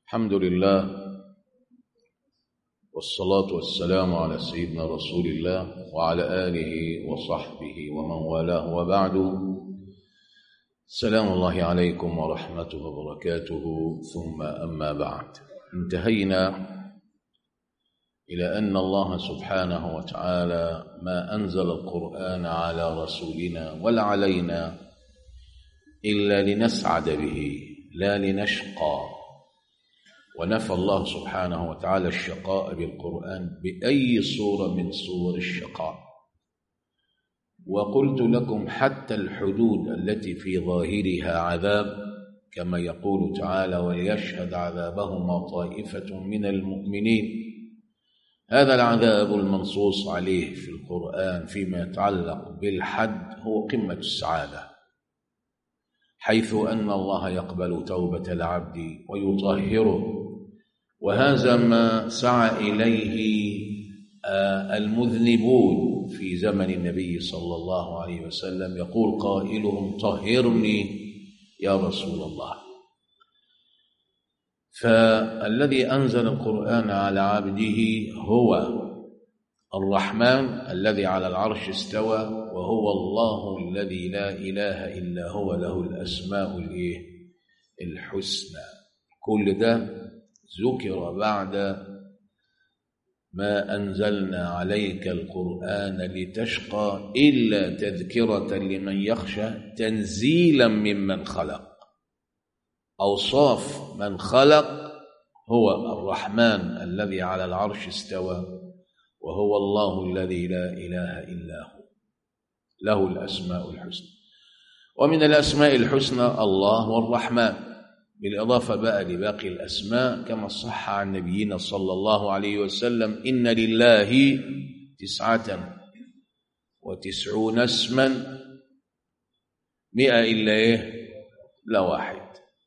الحمد لله والصلاة والسلام على سيدنا رسول الله وعلى آله وصحبه ومن والاه وبعد سلام الله عليكم ورحمته وبركاته ثم أما بعد انتهينا إلى أن الله سبحانه وتعالى ما أنزل القرآن على رسولنا ولا علينا إلا لنسعد به لا لنشقى ونفى الله سبحانه وتعالى الشقاء بالقرآن بأي صورة من صور الشقاء وقلت لكم حتى الحدود التي في ظاهرها عذاب كما يقول تعالى وليشهد عذابهما طائفة من المؤمنين هذا العذاب المنصوص عليه في القرآن فيما يتعلق بالحد هو قمة السعادة حيث أن الله يقبل توبة العبد ويطهره وهذا ما سعى إليه المذنبون في زمن النبي صلى الله عليه وسلم يقول قائلهم طهرني يا رسول الله فالذي أنزل القرآن على عبده هو الرحمن الذي على العرش استوى وهو الله الذي لا إله إلا هو له الأسماء الحسنى كل ده ذكر بعد ما أنزلنا عليك القرآن لتشقى إلا تذكرة لمن يخشى تنزيلا ممن خلق أوصاف من خلق هو الرحمن الذي على العرش استوى وهو الله الذي لا إله إلا هو له الأسماء الحسنى ومن الأسماء الحسنى الله والرحمن بالإضافة بقى لباقي الأسماء كما صح عن نبينا صلى الله عليه وسلم إن لله تسعة وتسعون اسما مئة إلا إيه لا واحد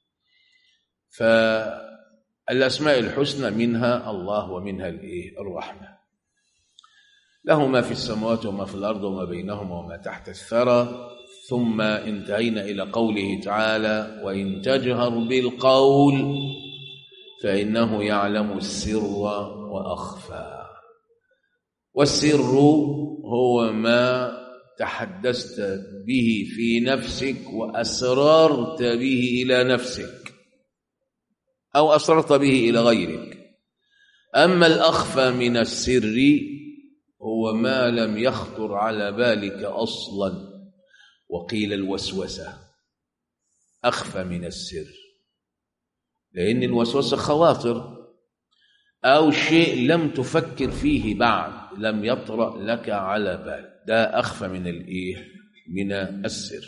فالأسماء الحسنى منها الله ومنها الإيه الرحمة له ما في السماوات وما في الأرض وما بينهما وما تحت الثرى ثم انتهينا إلى قوله تعالى وإن تجهر بالقول فإنه يعلم السر وأخفى والسر هو ما تحدثت به في نفسك وأسررت به إلى نفسك أو أسررت به إلى غيرك أما الأخفى من السر هو ما لم يخطر على بالك أصلا وقيل الوسوسة أخفى من السر لأن الوسوسة خواطر أو شيء لم تفكر فيه بعد لم يطرأ لك على بال ده أخفى من الإيه من السر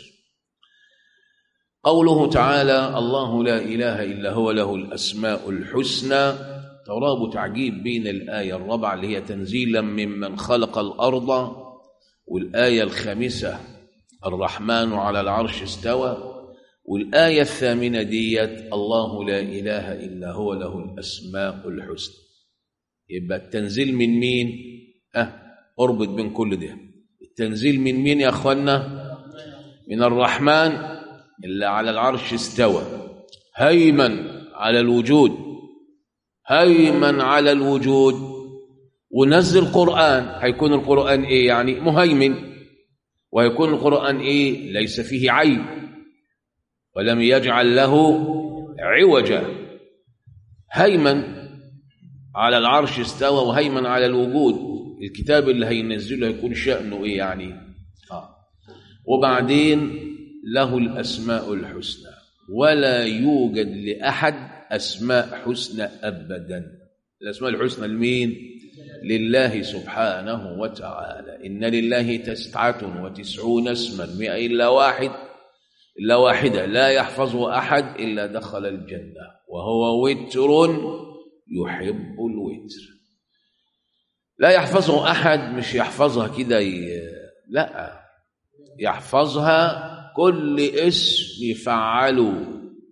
قوله تعالى الله لا إله إلا هو له الأسماء الحسنى تراب تعجيب بين الآية الرابعة اللي هي تنزيلا ممن خلق الأرض والآية الخامسة الرحمن على العرش استوى والآية الثامنة ديت الله لا إله إلا هو له الأسماء الحسنى يبقى التنزيل من مين؟ أه اربط بين كل ده التنزيل من مين يا أخوانا؟ من الرحمن اللي على العرش استوى هيمن على الوجود هيمن على الوجود ونزل قرآن هيكون القرآن إيه يعني مهيمن ويكون القرآن إيه ليس فيه عيب ولم يجعل له عوجا هيمن على العرش استوى وهيمن على الوجود الكتاب اللي هينزله هيكون شأنه إيه يعني آه. وبعدين له الأسماء الحسنى ولا يوجد لأحد أسماء حسنى أبدا الأسماء الحسنى لمين لله سبحانه وتعالى إن لله تسعة وتسعون اسما مئة إلا واحد إلا واحدة لا يحفظه أحد إلا دخل الجنة وهو وتر يحب الوتر لا يحفظه أحد مش يحفظها كده ي... لا يحفظها كل اسم يفعله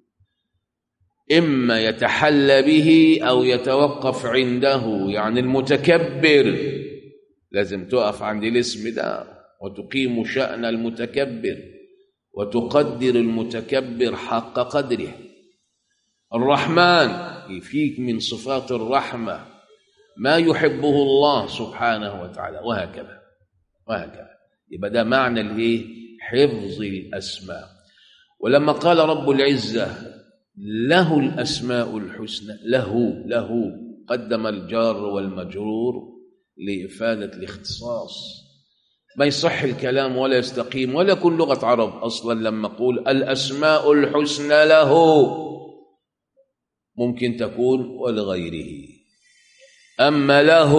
إما يتحلى به أو يتوقف عنده يعني المتكبر لازم تقف عند الاسم ده وتقيم شأن المتكبر وتقدر المتكبر حق قدره الرحمن فيك من صفات الرحمة ما يحبه الله سبحانه وتعالى وهكذا وهكذا يبقى ده معنى الايه حفظ الاسماء ولما قال رب العزه له الاسماء الحسنى له له قدم الجار والمجرور لافاده الاختصاص ما يصح الكلام ولا يستقيم ولا يكون لغه عرب اصلا لما اقول الاسماء الحسنى له ممكن تكون ولغيره اما له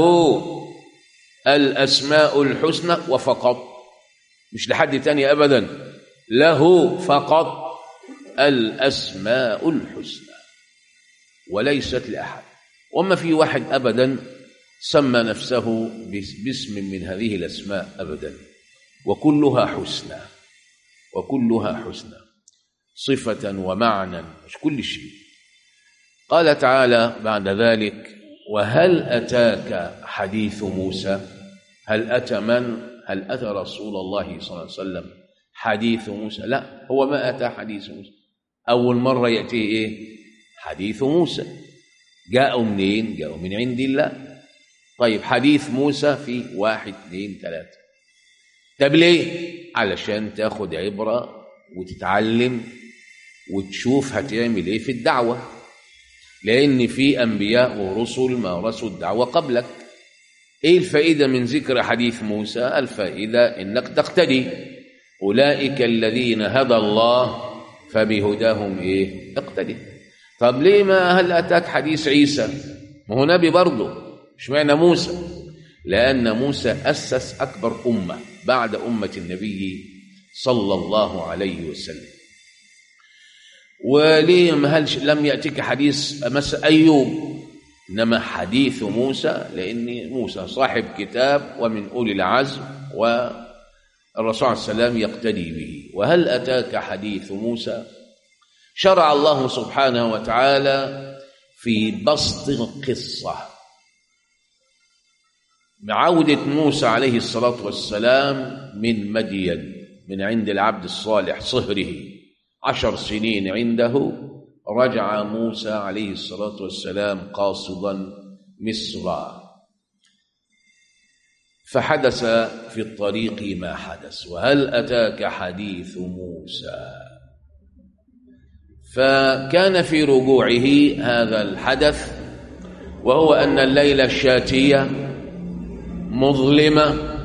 الاسماء الحسنى وفقط مش لحد تاني ابدا له فقط الاسماء الحسنى وليست لاحد وما في واحد ابدا سمى نفسه باسم من هذه الاسماء ابدا وكلها حسنى وكلها حسنى صفه ومعنى مش كل شيء قال تعالى بعد ذلك وهل اتاك حديث موسى هل اتى من هل اتى رسول الله صلى الله عليه وسلم حديث موسى لا هو ما اتى حديث موسى اول مره ياتيه ايه حديث موسى جاءوا منين جاءوا من عند الله طيب حديث موسى في واحد اثنين ثلاثة طب ليه علشان تاخد عبرة وتتعلم وتشوف هتعمل ايه في الدعوة لان في انبياء ورسل مارسوا الدعوة قبلك ايه الفائدة من ذكر حديث موسى الفائدة انك تقتدي اولئك الذين هدى الله فبهداهم ايه اقتدي طب ليه ما هل اتاك حديث عيسى ما هو نبي برضه اشمعنى موسى لان موسى اسس اكبر امه بعد امه النبي صلى الله عليه وسلم وليه هل لم ياتيك حديث مس ايوب انما حديث موسى لان موسى صاحب كتاب ومن اولي العزم والرسول صلى الله عليه وسلم يقتدي به وهل اتاك حديث موسى شرع الله سبحانه وتعالى في بسط القصه بعودة موسى عليه الصلاة والسلام من مدين من عند العبد الصالح صهره عشر سنين عنده رجع موسى عليه الصلاة والسلام قاصدا مصر فحدث في الطريق ما حدث وهل أتاك حديث موسى فكان في رجوعه هذا الحدث وهو أن الليلة الشاتية مظلمة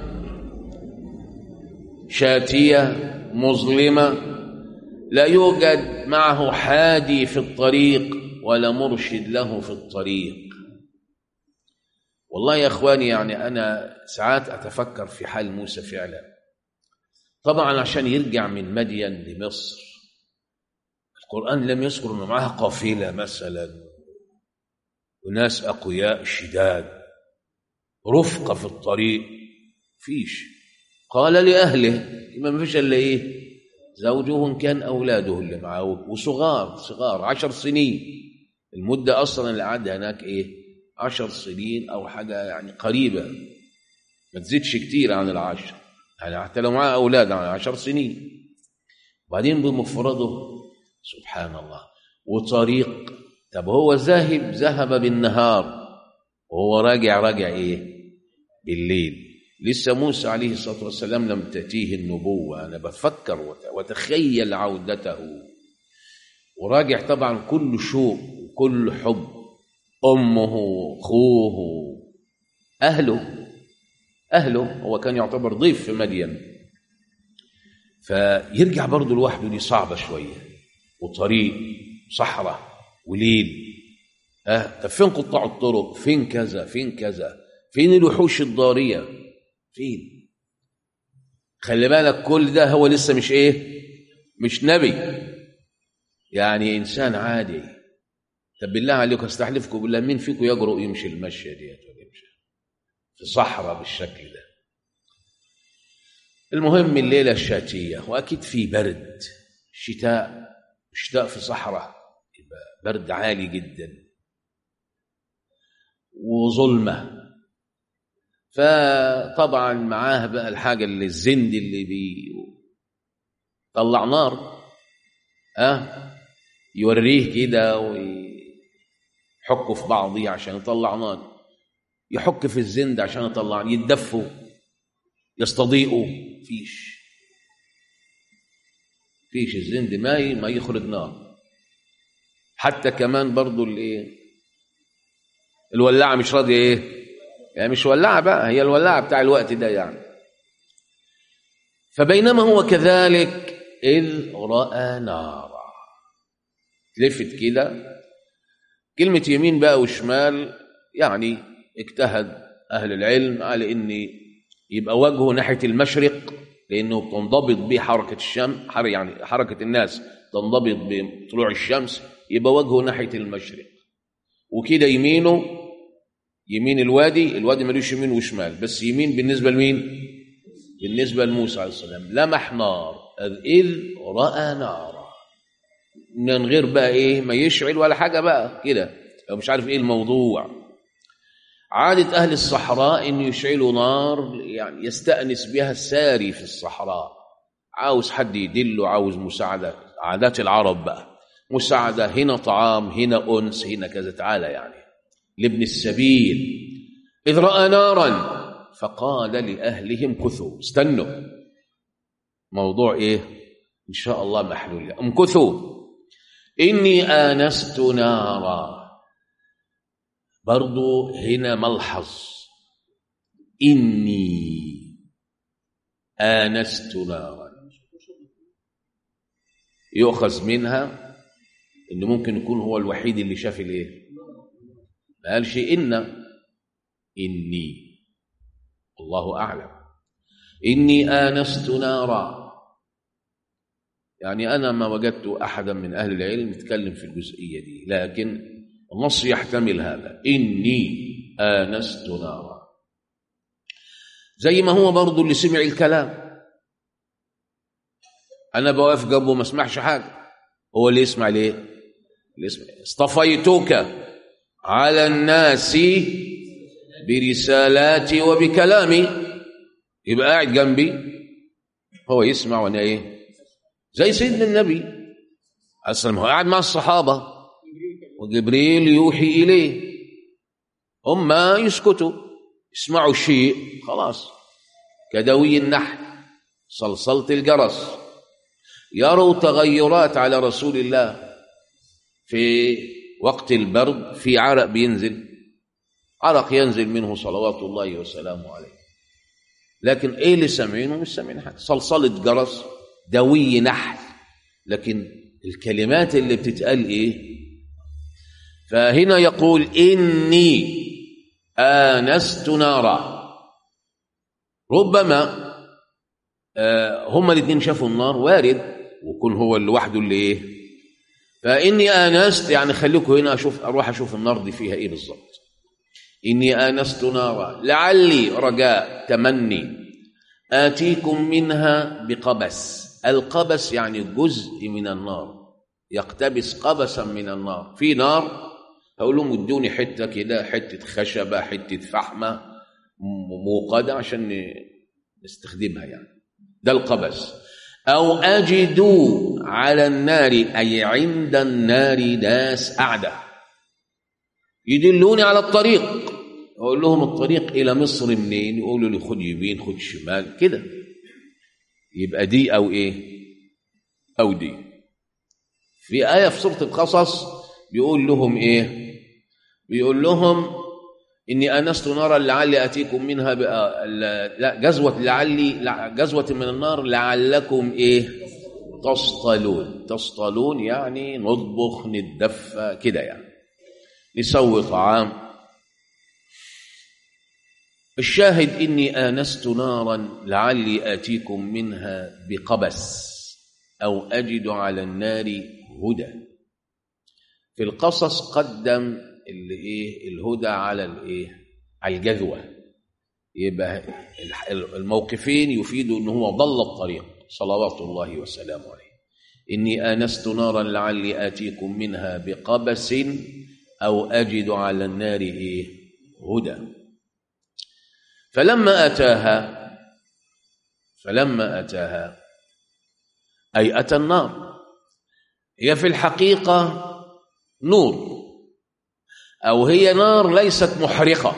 شاتية مظلمة لا يوجد معه حادي في الطريق ولا مرشد له في الطريق والله يا اخواني يعني انا ساعات اتفكر في حال موسى فعلا طبعا عشان يرجع من مدين لمصر القران لم يذكر انه معاه قافله مثلا وناس اقوياء شداد رفقة في الطريق فيش قال لأهله ما فيش إلا إيه زوجه كان أولاده اللي معه وصغار صغار عشر سنين المدة أصلا اللي قعد هناك إيه عشر سنين أو حاجة يعني قريبة ما تزيدش كتير عن العشر يعني حتى لو معاه أولاد عن عشر سنين وبعدين بمفرده سبحان الله وطريق طب هو ذاهب ذهب بالنهار وهو راجع راجع ايه بالليل لسه موسى عليه الصلاه والسلام لم تاتيه النبوه انا بفكر وتخيل عودته وراجع طبعا كل شوق وكل حب امه اخوه اهله اهله هو كان يعتبر ضيف في مدين فيرجع برضه لوحده دي صعبه شويه وطريق صحراء وليل اه طب فين قطاع الطرق فين كذا فين كذا فين الوحوش الضاريه فين خلي بالك كل ده هو لسه مش ايه مش نبي يعني انسان عادي طب بالله عليكم استحلفكم بالله مين فيكم يجرؤ يمشي المشيه ديت ولا يمشي في صحراء بالشكل ده المهم الليله الشاتيه واكيد في برد شتاء شتاء في صحراء يبقى برد عالي جدا وظلمه فطبعا معاه بقى الحاجه اللي الزند اللي بي طلع نار اه يوريه كده وي... يحكوا في بعض عشان يطلع نار يحك في الزند عشان يطلع يتدفوا يستضيئوا فيش فيش الزند ما ي- ما يخرج نار حتى كمان برضو الايه الولاعه مش راضيه ايه يعني مش ولاعه بقى هي الولاعه بتاع الوقت ده يعني فبينما هو كذلك اذ راى نارا لفت كده كلمه يمين بقى وشمال يعني اجتهد اهل العلم على ان يبقى وجهه ناحيه المشرق لانه بتنضبط به حركه الشمس حر يعني حركه الناس تنضبط بطلوع الشمس يبقى وجهه ناحيه المشرق وكده يمينه يمين الوادي الوادي ملوش يمين وشمال بس يمين بالنسبه لمين بالنسبه لموسى عليه السلام لمح نار اذ راى نارا من غير بقى ايه ما يشعل ولا حاجه بقى كده لو مش عارف ايه الموضوع عادة أهل الصحراء إن يشعلوا نار يعني يستأنس بها الساري في الصحراء عاوز حد يدله عاوز مساعدة عادات العرب بقى مساعدة هنا طعام هنا أنس هنا كذا تعالى يعني لابن السبيل إذ رأى نارا فقال لأهلهم كثوا استنوا موضوع إيه إن شاء الله محلول امكثوا إني آنست نارا برضو هنا ملحظ إني آنست نارا يؤخذ منها إنه ممكن يكون هو الوحيد اللي شاف الإيه ما قالش إن إني الله أعلم إني آنست نارا يعني أنا ما وجدت أحدا من أهل العلم يتكلم في الجزئية دي لكن النص يحتمل هذا إني آنست نارا زي ما هو برضو اللي سمع الكلام أنا بوقف جنبه ما اسمعش حاجة هو اللي يسمع ليه اللي يسمع اصطفيتك على الناس برسالاتي وبكلامي يبقى قاعد جنبي هو يسمع وانا ايه زي سيدنا النبي اصلا هو قاعد مع الصحابه وجبريل يوحي إليه هم يسكتوا يسمعوا شيء خلاص كدوي النحل صلصلة الجرس يروا تغيرات على رسول الله في وقت البرد في عرق بينزل عرق ينزل منه صلوات الله وسلامه عليه لكن ايه اللي سامعينه مش سامعين حاجه صلصله جرس دوي نحل لكن الكلمات اللي بتتقال ايه فهنا يقول إني آنست نارا ربما آه هما الاثنين شافوا النار وارد ويكون هو لوحده اللي ايه فإني آنست يعني خليكم هنا أشوف أروح أشوف النار دي فيها إيه بالظبط إني آنست نارا لعلي رجاء تمني آتيكم منها بقبس القبس يعني جزء من النار يقتبس قبسا من النار في نار هقول لهم ادوني حته كده حته خشبه حته فحمه موقده عشان نستخدمها يعني ده القبس او اجد على النار اي عند النار ناس قاعده يدلوني على الطريق اقول لهم الطريق الى مصر منين يقولوا لي خد يمين خد شمال كده يبقى دي او ايه او دي في آية في سورة القصص بيقول لهم إيه؟ بيقول لهم إني آنست نارا لعلي آتيكم منها بقى لا جزوة لعلي جزوة من النار لعلكم إيه؟ تصطلون تصطلون يعني نطبخ نتدفى كده يعني نسوي طعام الشاهد إني آنست نارا لعلي آتيكم منها بقبس أو أجد على النار هدى في القصص قدم اللي ايه الهدى على الايه على الجذوه يبقى الموقفين يفيدوا ان هو ضل الطريق صلوات الله وسلامه عليه اني انست نارا لعلي اتيكم منها بقبس او اجد على النار ايه هدى فلما اتاها فلما اتاها اي اتى النار هي في الحقيقة نور أو هي نار ليست محرقة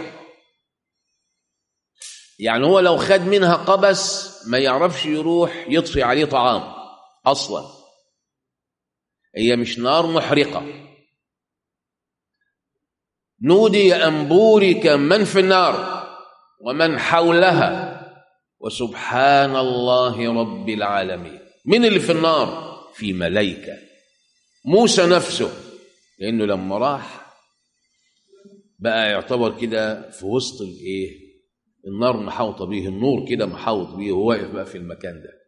يعني هو لو خد منها قبس ما يعرفش يروح يطفي عليه طعام أصلا هي مش نار محرقة نودي أن بورك من في النار ومن حولها وسبحان الله رب العالمين من اللي في النار في ملائكة موسى نفسه لأنه لما راح بقى يعتبر كده في وسط الايه النار محاوطة به النور كده محاوط به وهو واقف بقى في المكان ده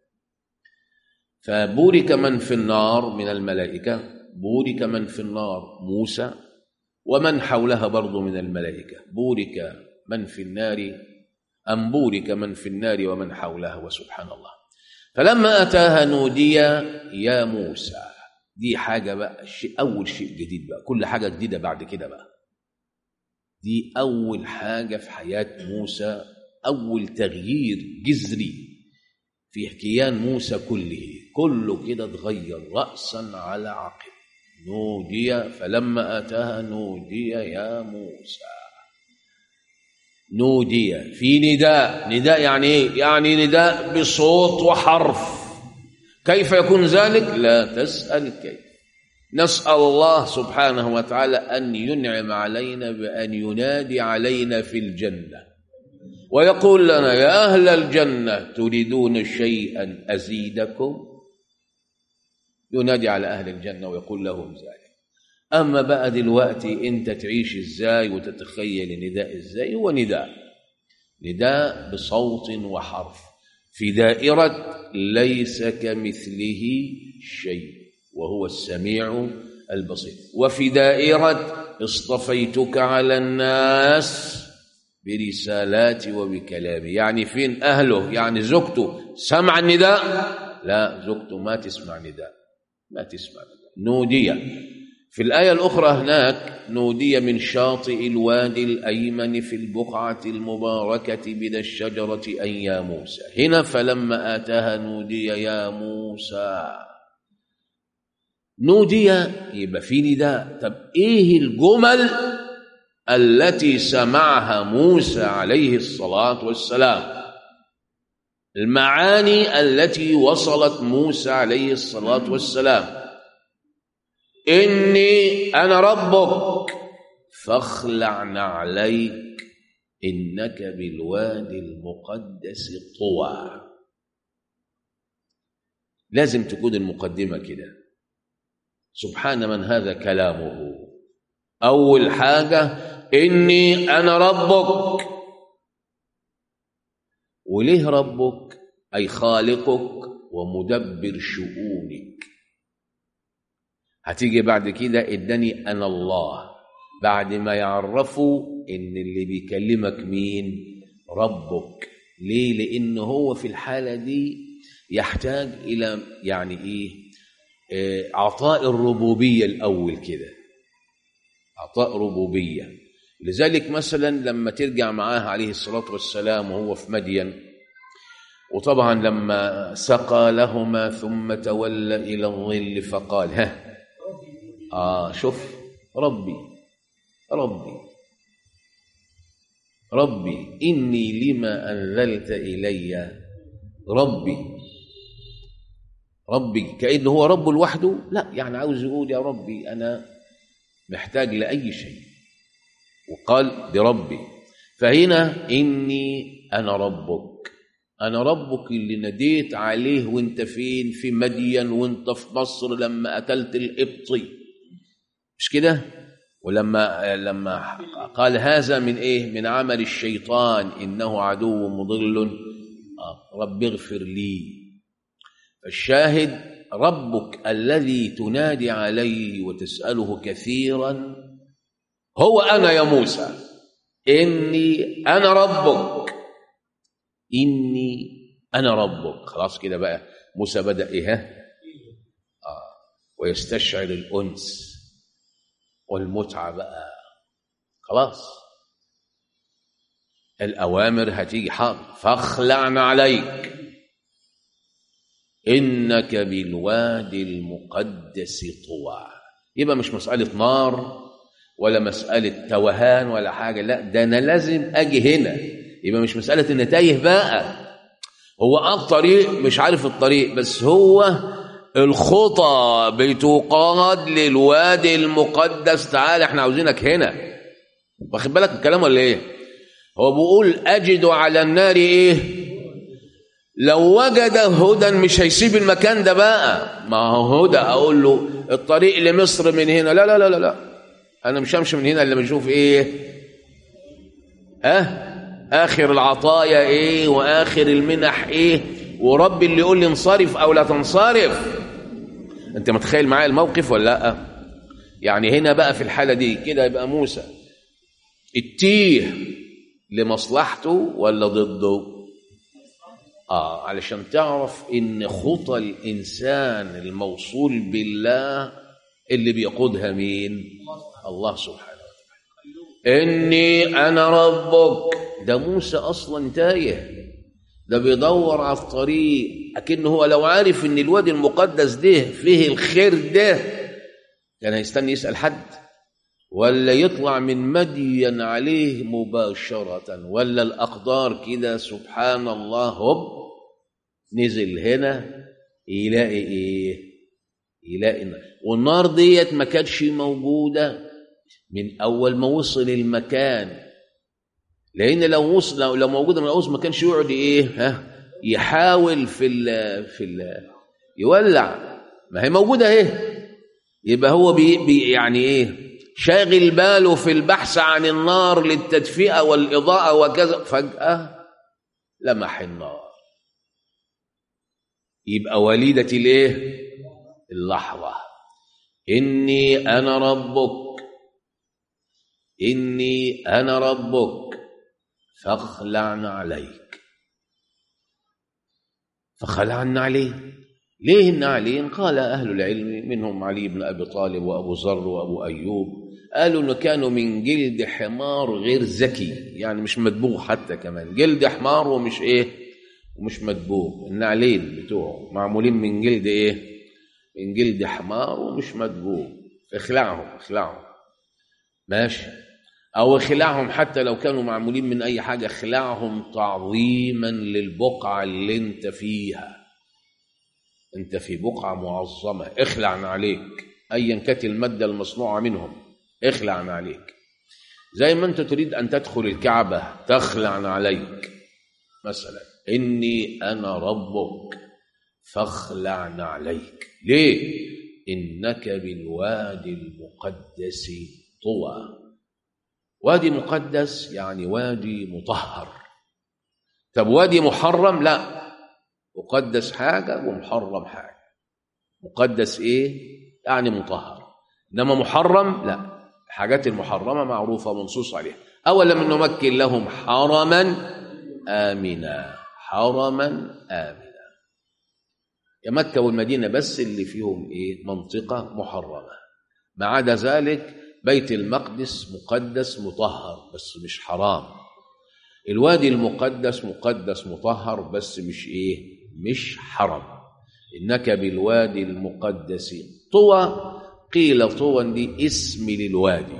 فبورك من في النار من الملائكة بورك من في النار موسى ومن حولها برضو من الملائكة بورك من في النار أم بورك من في النار ومن حولها وسبحان الله فلما أتاها نودي يا موسى دي حاجة بقى شيء أول شيء جديد بقى كل حاجة جديدة بعد كده بقى دي أول حاجة في حياة موسى أول تغيير جذري في كيان موسى كله كله كده اتغير رأسا على عقب نودي فلما أتاها نودي يا موسى نودي في نداء نداء يعني ايه يعني نداء بصوت وحرف كيف يكون ذلك لا تسأل كيف نسأل الله سبحانه وتعالى أن ينعم علينا بأن ينادي علينا في الجنة ويقول لنا يا أهل الجنة تريدون شيئا أزيدكم ينادي على أهل الجنة ويقول لهم ذلك أما بقى دلوقتي أنت تعيش إزاي وتتخيل النداء إزاي هو نداء نداء بصوت وحرف في دائرة ليس كمثله شيء وهو السميع البصير وفي دائرة اصطفيتك على الناس برسالاتي وبكلامي يعني فين أهله يعني زوجته سمع النداء لا زوجته ما تسمع نداء ما تسمع نداء نودي في الآية الأخرى هناك نودي من شاطئ الوادي الأيمن في البقعة المباركة من الشجرة أن يا موسى هنا فلما آتاها نودي يا موسى نودي يبقى في نداء طب ايه الجمل التي سمعها موسى عليه الصلاة والسلام المعاني التي وصلت موسى عليه الصلاة والسلام إني أنا ربك فاخلع نعليك إنك بالوادي المقدس طوى لازم تكون المقدمة كده سبحان من هذا كلامه أول حاجة إني أنا ربك وليه ربك أي خالقك ومدبر شؤونك هتيجي بعد كده اداني أنا الله بعد ما يعرفوا إن اللي بيكلمك مين ربك ليه لأنه هو في الحالة دي يحتاج إلى يعني إيه عطاء الربوبية الأول كده عطاء ربوبية لذلك مثلا لما ترجع معاه عليه الصلاة والسلام وهو في مدين وطبعا لما سقى لهما ثم تولى إلى الظل فقال ها آه شوف ربي ربي ربي إني لما أنزلت إلي ربي ربي كأنه هو رب لوحده لا يعني عاوز يقول يا ربي أنا محتاج لأي شيء وقال بربي فهنا إني أنا ربك أنا ربك اللي ناديت عليه وانت فين في مدين وانت في مصر لما أكلت الإبطي مش كده ولما لما قال هذا من ايه من عمل الشيطان انه عدو مضل رب اغفر لي الشاهد ربك الذي تنادي عليه وتسأله كثيرا هو أنا يا موسى إني أنا ربك إني أنا ربك خلاص كده بقى موسى بدأ إيه آه ويستشعر الأنس والمتعة بقى خلاص الأوامر هتيجي حاضر فاخلعنا عليك إنك بالوادي المقدس طوى يبقى مش مسألة نار ولا مسألة توهان ولا حاجة لا ده أنا لازم أجي هنا يبقى مش مسألة إن تايه بقى هو اه الطريق مش عارف الطريق بس هو الخطى بتقاد للوادي المقدس تعال احنا عاوزينك هنا واخد بالك من الكلام ولا ايه هو بيقول اجد على النار ايه لو وجد هدى مش هيسيب المكان ده بقى ما هو هدى اقول له الطريق لمصر من هنا لا لا لا لا, لا. انا مش همشي من هنا الا لما اشوف ايه ها أه؟ اخر العطايا ايه واخر المنح ايه ورب اللي يقول لي انصرف او لا تنصرف انت متخيل معايا الموقف ولا لا يعني هنا بقى في الحاله دي كده يبقى موسى اتيه لمصلحته ولا ضده اه علشان تعرف ان خطى الانسان الموصول بالله اللي بيقودها مين الله سبحانه وتعالى اني انا ربك ده موسى اصلا تايه ده بيدور على الطريق اكنه هو لو عارف ان الوادي المقدس ده فيه الخير ده كان هيستنى يسال حد ولا يطلع من مدين عليه مباشرة ولا الأقدار كده سبحان الله هوب نزل هنا يلاقي إيه يلاقي النار والنار ديت ما كانتش موجودة من أول ما وصل المكان لأن لو وصل لو, لو موجودة من الأول ما كانش يقعد إيه ها يحاول في ال في ال يولع ما هي موجودة إيه يبقى هو بي بي يعني إيه شاغل باله في البحث عن النار للتدفئة والإضاءة وكذا فجأة لمح النار يبقى وليدة الايه اللحظة إني أنا ربك إني أنا ربك فاخلعن عليك فخلعن عليه ليه النعلين قال أهل العلم منهم علي بن أبي طالب وأبو ذر وأبو أيوب قالوا انه كانوا من جلد حمار غير ذكي يعني مش مدبوغ حتى كمان جلد حمار ومش ايه ومش مدبوغ النعلين بتوعه معمولين من جلد ايه من جلد حمار ومش مدبوغ اخلعهم اخلعهم ماشي او اخلعهم حتى لو كانوا معمولين من اي حاجه اخلعهم تعظيما للبقعه اللي انت فيها انت في بقعه معظمه اخلع عليك ايا كانت الماده المصنوعه منهم اخلع عليك زي ما انت تريد ان تدخل الكعبه تخلع عليك مثلا اني انا ربك فاخلع عليك ليه انك بالوادي المقدس طوى وادي مقدس يعني وادي مطهر طب وادي محرم لا مقدس حاجه ومحرم حاجه مقدس ايه يعني مطهر انما محرم لا الحاجات المحرمة معروفة منصوص عليها أولا من نمكن لهم حرما آمنا حرما آمنا يا مكة والمدينة بس اللي فيهم إيه منطقة محرمة ما عدا ذلك بيت المقدس مقدس مطهر بس مش حرام الوادي المقدس مقدس مطهر بس مش إيه مش حرم إنك بالوادي المقدس طوى قيل طوى دي اسم للوادي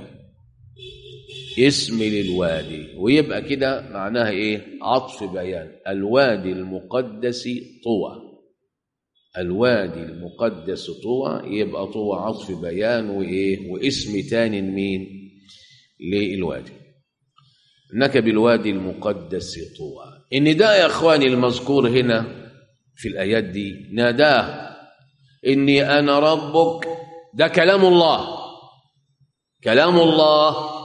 اسم للوادي ويبقى كده معناها ايه عطف بيان الوادي المقدس طوى الوادي المقدس طوى يبقى طوى عطف بيان وايه واسم تاني مين للوادي انك بالوادي المقدس طوى النداء يا اخواني المذكور هنا في الايات دي ناداه اني انا ربك ده كلام الله كلام الله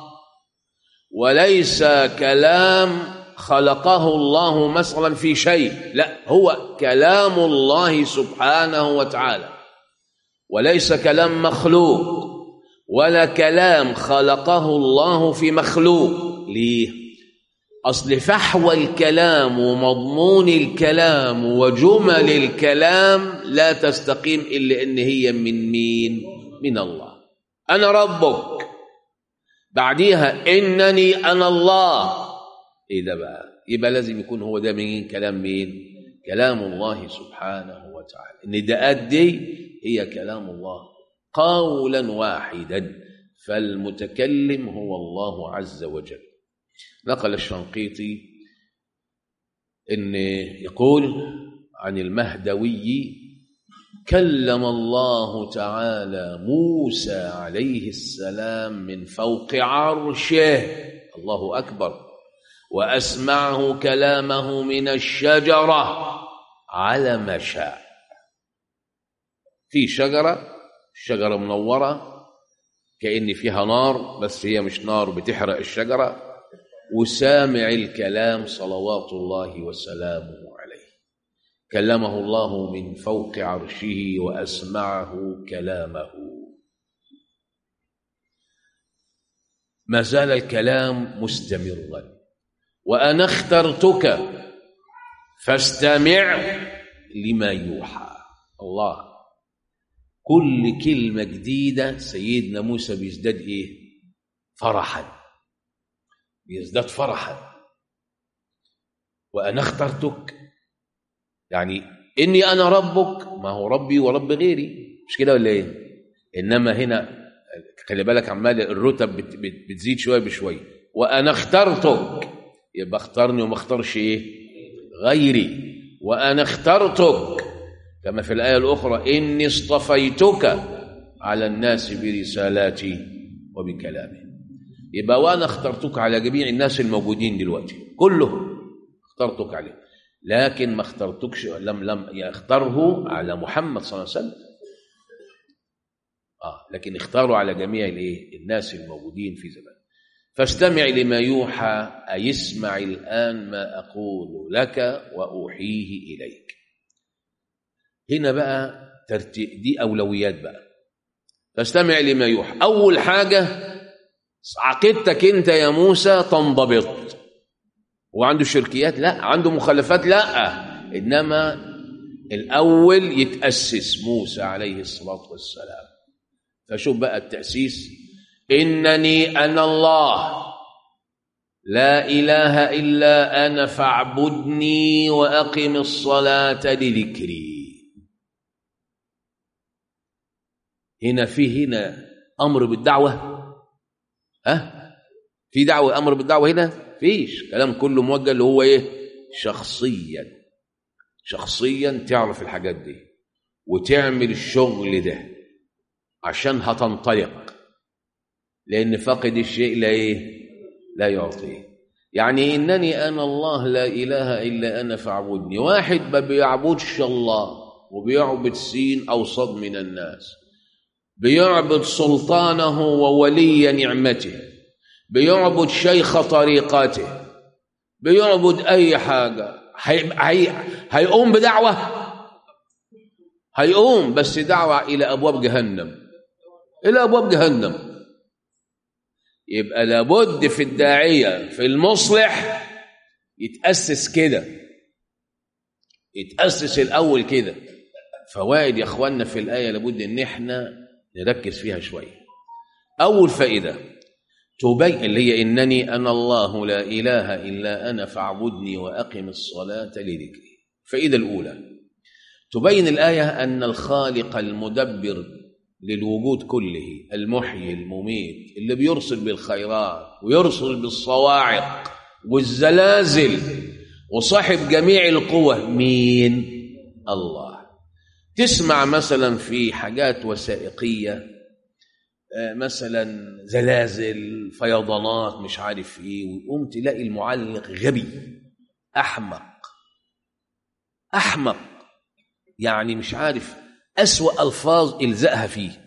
وليس كلام خلقه الله مثلا في شيء لا هو كلام الله سبحانه وتعالى وليس كلام مخلوق ولا كلام خلقه الله في مخلوق ليه اصل فحوى الكلام ومضمون الكلام وجمل الكلام لا تستقيم الا ان هي من مين من الله انا ربك بعديها انني انا الله ايه ده بقى يبقى لازم يكون هو ده مين كلام مين كلام الله سبحانه وتعالى النداءات دي هي كلام الله قولا واحدا فالمتكلم هو الله عز وجل نقل الشنقيطي ان يقول عن المهدوي كلم الله تعالى موسى عليه السلام من فوق عرشه الله اكبر واسمعه كلامه من الشجره على ما شاء في شجره الشجره منوره كأن فيها نار بس هي مش نار بتحرق الشجرة وسامع الكلام صلوات الله وسلامه عليه كلمه الله من فوق عرشه وأسمعه كلامه ما زال الكلام مستمرا وأنا اخترتك فاستمع لما يوحى الله كل كلمة جديدة سيدنا موسى بيزداد إيه؟ فرحا بيزداد فرحا وأنا اخترتك يعني إني أنا ربك ما هو ربي ورب غيري مش كده ولا إيه؟ إنما هنا خلي بالك عمال الرتب بت بت بتزيد شوية بشوية وأنا اخترتك يبقى اختارني وما اختارش إيه؟ غيري وأنا اخترتك كما في الآية الأخرى إني اصطفيتك على الناس برسالاتي وبكلامي يبقى وأنا اخترتك على جميع الناس الموجودين دلوقتي كلهم اخترتك عليه لكن ما اخترتكش لم لم يختاره على محمد صلى الله عليه وسلم آه لكن اختاروا على جميع الايه الناس الموجودين في زمان فاستمع لما يوحى أي اسمع الآن ما أقول لك وأوحيه إليك هنا بقى ترتيب دي أولويات بقى فاستمع لما يوحى أول حاجة عقيدتك أنت يا موسى تنضبط وعنده شركيات لا عنده مخالفات لا إنما الأول يتأسس موسى عليه الصلاة والسلام فشوف بقى التأسيس إنني أنا الله لا إله إلا أنا فاعبدني وأقم الصلاة لذكري هنا في هنا أمر بالدعوة ها في دعوة أمر بالدعوة هنا فيش كلام كله موجه اللي هو إيه شخصيا شخصيا تعرف الحاجات دي وتعمل الشغل ده عشان هتنطلق لأن فقد الشيء لا إيه لا يعطيه يعني إنني أنا الله لا إله إلا أنا فاعبدني واحد ما بيعبدش الله وبيعبد سين أو صد من الناس بيعبد سلطانه وولي نعمته بيعبد شيخ طريقته بيعبد أي حاجة هي هي هيقوم بدعوة هيقوم بس دعوة إلى أبواب جهنم إلى أبواب جهنم يبقى لابد في الداعية في المصلح يتأسس كده يتأسس الأول كده فوائد يا أخواننا في الآية لابد إن إحنا نركز فيها شوية أول فائدة تبين اللي هي إنني أنا الله لا إله إلا أنا فاعبدني وأقم الصلاة لذكري الفائدة الأولى تبين الآية أن الخالق المدبر للوجود كله المحيي المميت اللي بيرسل بالخيرات ويرسل بالصواعق والزلازل وصاحب جميع القوى مين الله تسمع مثلا في حاجات وثائقية مثلا زلازل فيضانات مش عارف ايه ويقوم تلاقي المعلق غبي احمق احمق يعني مش عارف أسوأ ألفاظ إلزقها فيه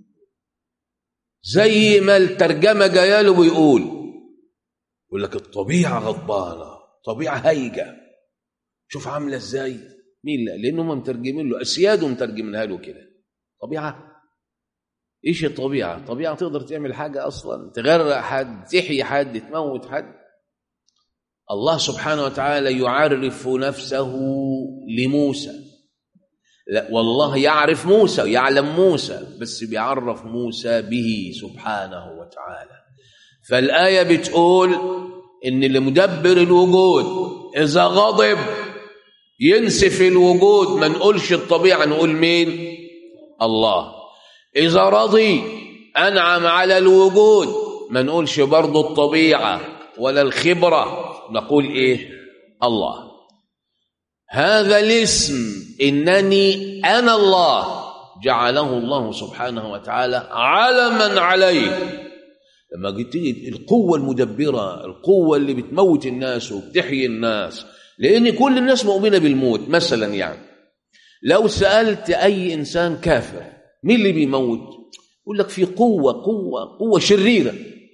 زي ما الترجمة جايه له بيقول يقول لك الطبيعة غضبانة طبيعة هايجة شوف عاملة ازاي مين لا لأنه هم مترجمين له أسياده مترجمينها له كده طبيعة ايش الطبيعة طبيعة تقدر تعمل حاجة أصلا تغرق حد تحيي حد تموت حد الله سبحانه وتعالى يعرف نفسه لموسى لا والله يعرف موسى ويعلم موسى بس بيعرف موسى به سبحانه وتعالى فالآية بتقول إن اللي مدبر الوجود إذا غضب ينسف الوجود ما نقولش الطبيعة نقول مين الله إذا رضي أنعم على الوجود ما نقولش برضو الطبيعة ولا الخبرة نقول إيه الله هذا الاسم إنني أنا الله جعله الله سبحانه وتعالى علما عليه لما جيت تيجي القوة المدبرة القوة اللي بتموت الناس وبتحيي الناس لأن كل الناس مؤمنة بالموت مثلا يعني لو سألت أي إنسان كافر مين اللي بيموت يقول لك في قوة قوة قوة شريرة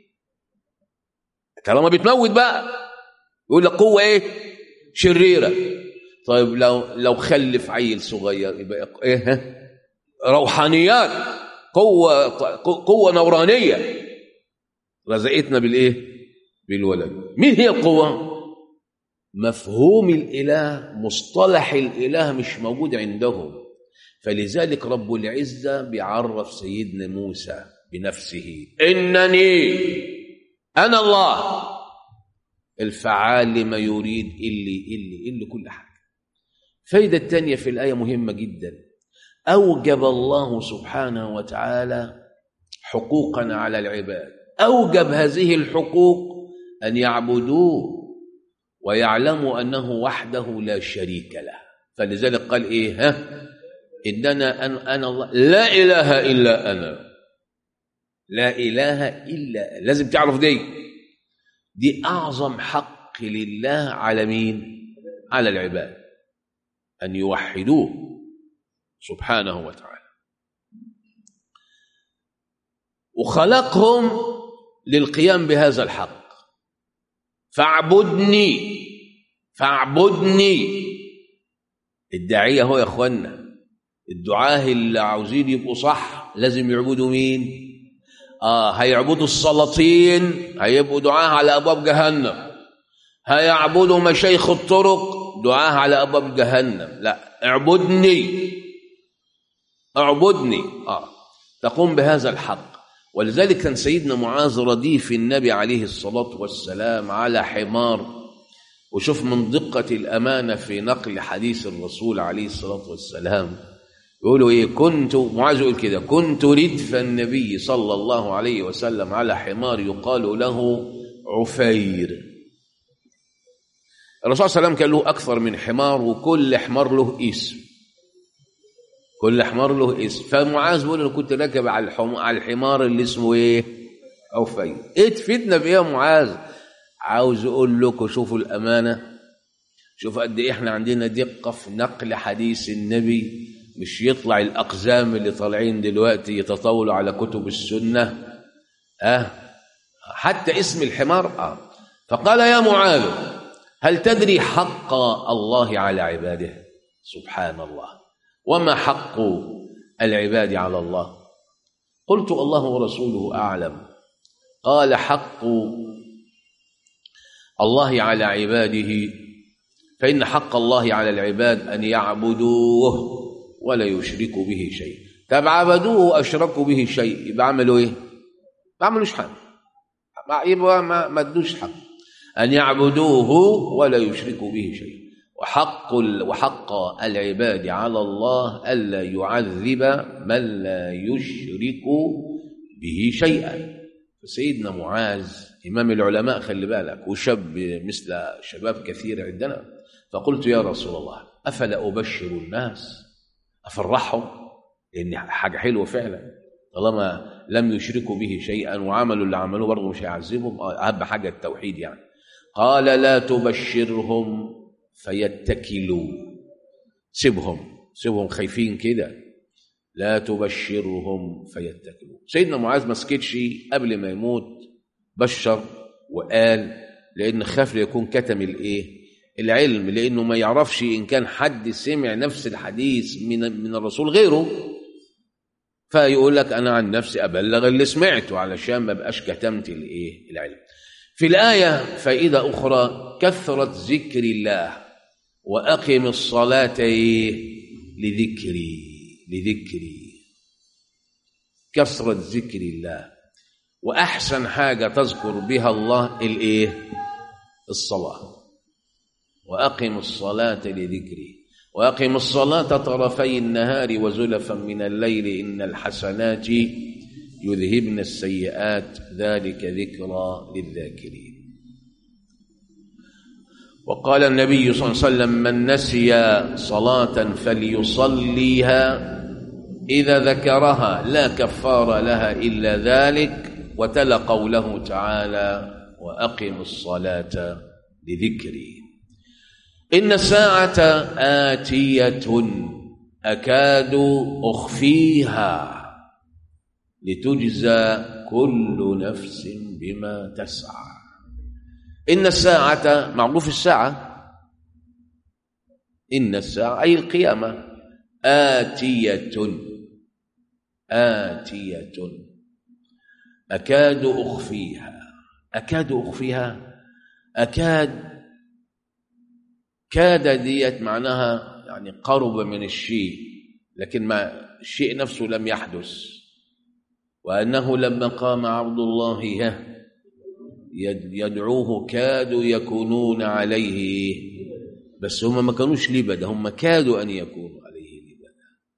طالما بتموت بقى يقول لك قوة إيه شريرة طيب لو لو خلف عيل صغير يبقى إيه ها؟ روحانيات قوة قوة نورانية رزقتنا بالايه بالولد مين هي القوه مفهوم الاله مصطلح الاله مش موجود عندهم فلذلك رب العزه بيعرف سيدنا موسى بنفسه انني انا الله الفعال لما يريد اللي اللي اللي كل حاجه الفايده الثانيه في الايه مهمه جدا اوجب الله سبحانه وتعالى حقوقا على العباد أوجب هذه الحقوق أن يعبدوه ويعلموا أنه وحده لا شريك له فلذلك قال إيه ها إننا أن أنا الله لا إله إلا أنا لا إله إلا لازم تعرف دي دي أعظم حق لله على مين على العباد أن يوحدوه سبحانه وتعالى وخلقهم للقيام بهذا الحق فاعبدني فاعبدني الداعية هو يا اخوانا الدعاه اللي عاوزين يبقوا صح لازم يعبدوا مين اه هيعبدوا السلاطين هيبقوا دعاه على ابواب جهنم هيعبدوا مشايخ الطرق دعاه على ابواب جهنم لا اعبدني اعبدني اه تقوم بهذا الحق ولذلك كان سيدنا معاذ رديف النبي عليه الصلاة والسلام على حمار وشوف من دقة الأمانة في نقل حديث الرسول عليه الصلاة والسلام يقولوا إيه كنت معاذ يقول كده كنت ردف النبي صلى الله عليه وسلم على حمار يقال له عفير الرسول صلى الله عليه وسلم كان له أكثر من حمار وكل حمار له اسم كل حمار له اسم فمعاذ بيقول انا كنت راكب على الحم... على الحمار اللي اسمه ايه عفير ايه تفيدنا بايه يا معاذ عاوز اقول لكم شوفوا الامانه شوفوا قد ايه احنا عندنا دقه في نقل حديث النبي مش يطلع الاقزام اللي طالعين دلوقتي يتطاولوا على كتب السنه اه حتى اسم الحمار اه فقال يا معاذ هل تدري حق الله على عباده سبحان الله وما حق العباد على الله قلت الله ورسوله اعلم قال حق الله على عباده فان حق الله على العباد ان يعبدوه ولا يشركوا به شيء طب عبدوه واشركوا به شيء يبقى عملوا ايه ما عملوش حاجه يبقى ما ما ادوش حق ان يعبدوه ولا يشركوا به شيء وحق وحق العباد على الله الا يعذب من لا يشرك به شيئا فسيدنا معاذ امام العلماء خلي بالك وشاب مثل شباب كثير عندنا فقلت يا رسول الله افلا ابشر الناس افرحهم لان حاجه حلوه فعلا طالما لم يشركوا به شيئا وعملوا اللي عملوه برضه مش هيعذبهم اهم حاجه التوحيد يعني قال لا تبشرهم فيتكلوا سيبهم سيبهم خايفين كده لا تبشرهم فيتكلوا سيدنا معاذ ما سكتش قبل ما يموت بشر وقال لان خاف يكون كتم الايه العلم لانه ما يعرفش ان كان حد سمع نفس الحديث من من الرسول غيره فيقول لك انا عن نفسي ابلغ اللي سمعته علشان ما بقاش كتمت الايه العلم في الايه فائده اخرى كثره ذكر الله واقم الصلاه لذكري لذكري كثره ذكر الله واحسن حاجه تذكر بها الله الايه الصلاه واقم الصلاه لذكري واقم الصلاه طرفي النهار وزلفا من الليل ان الحسنات يذهبن السيئات ذلك ذكرى للذاكرين وقال النبي صلى الله عليه وسلم من نسي صلاة فليصليها إذا ذكرها لا كفار لها إلا ذلك وتلا قوله تعالى وأقم الصلاة لذكري إن الساعة آتية أكاد أخفيها لتجزى كل نفس بما تسعى إن الساعة معروف الساعة إن الساعة أي القيامة آتية آتية أكاد أخفيها أكاد أخفيها أكاد كاد ديت معناها يعني قرب من الشيء لكن ما الشيء نفسه لم يحدث وأنه لما قام عبد الله يدعوه كادوا يكونون عليه بس هم ما كانوش لبدا هم كادوا أن يكونوا عليه لبدا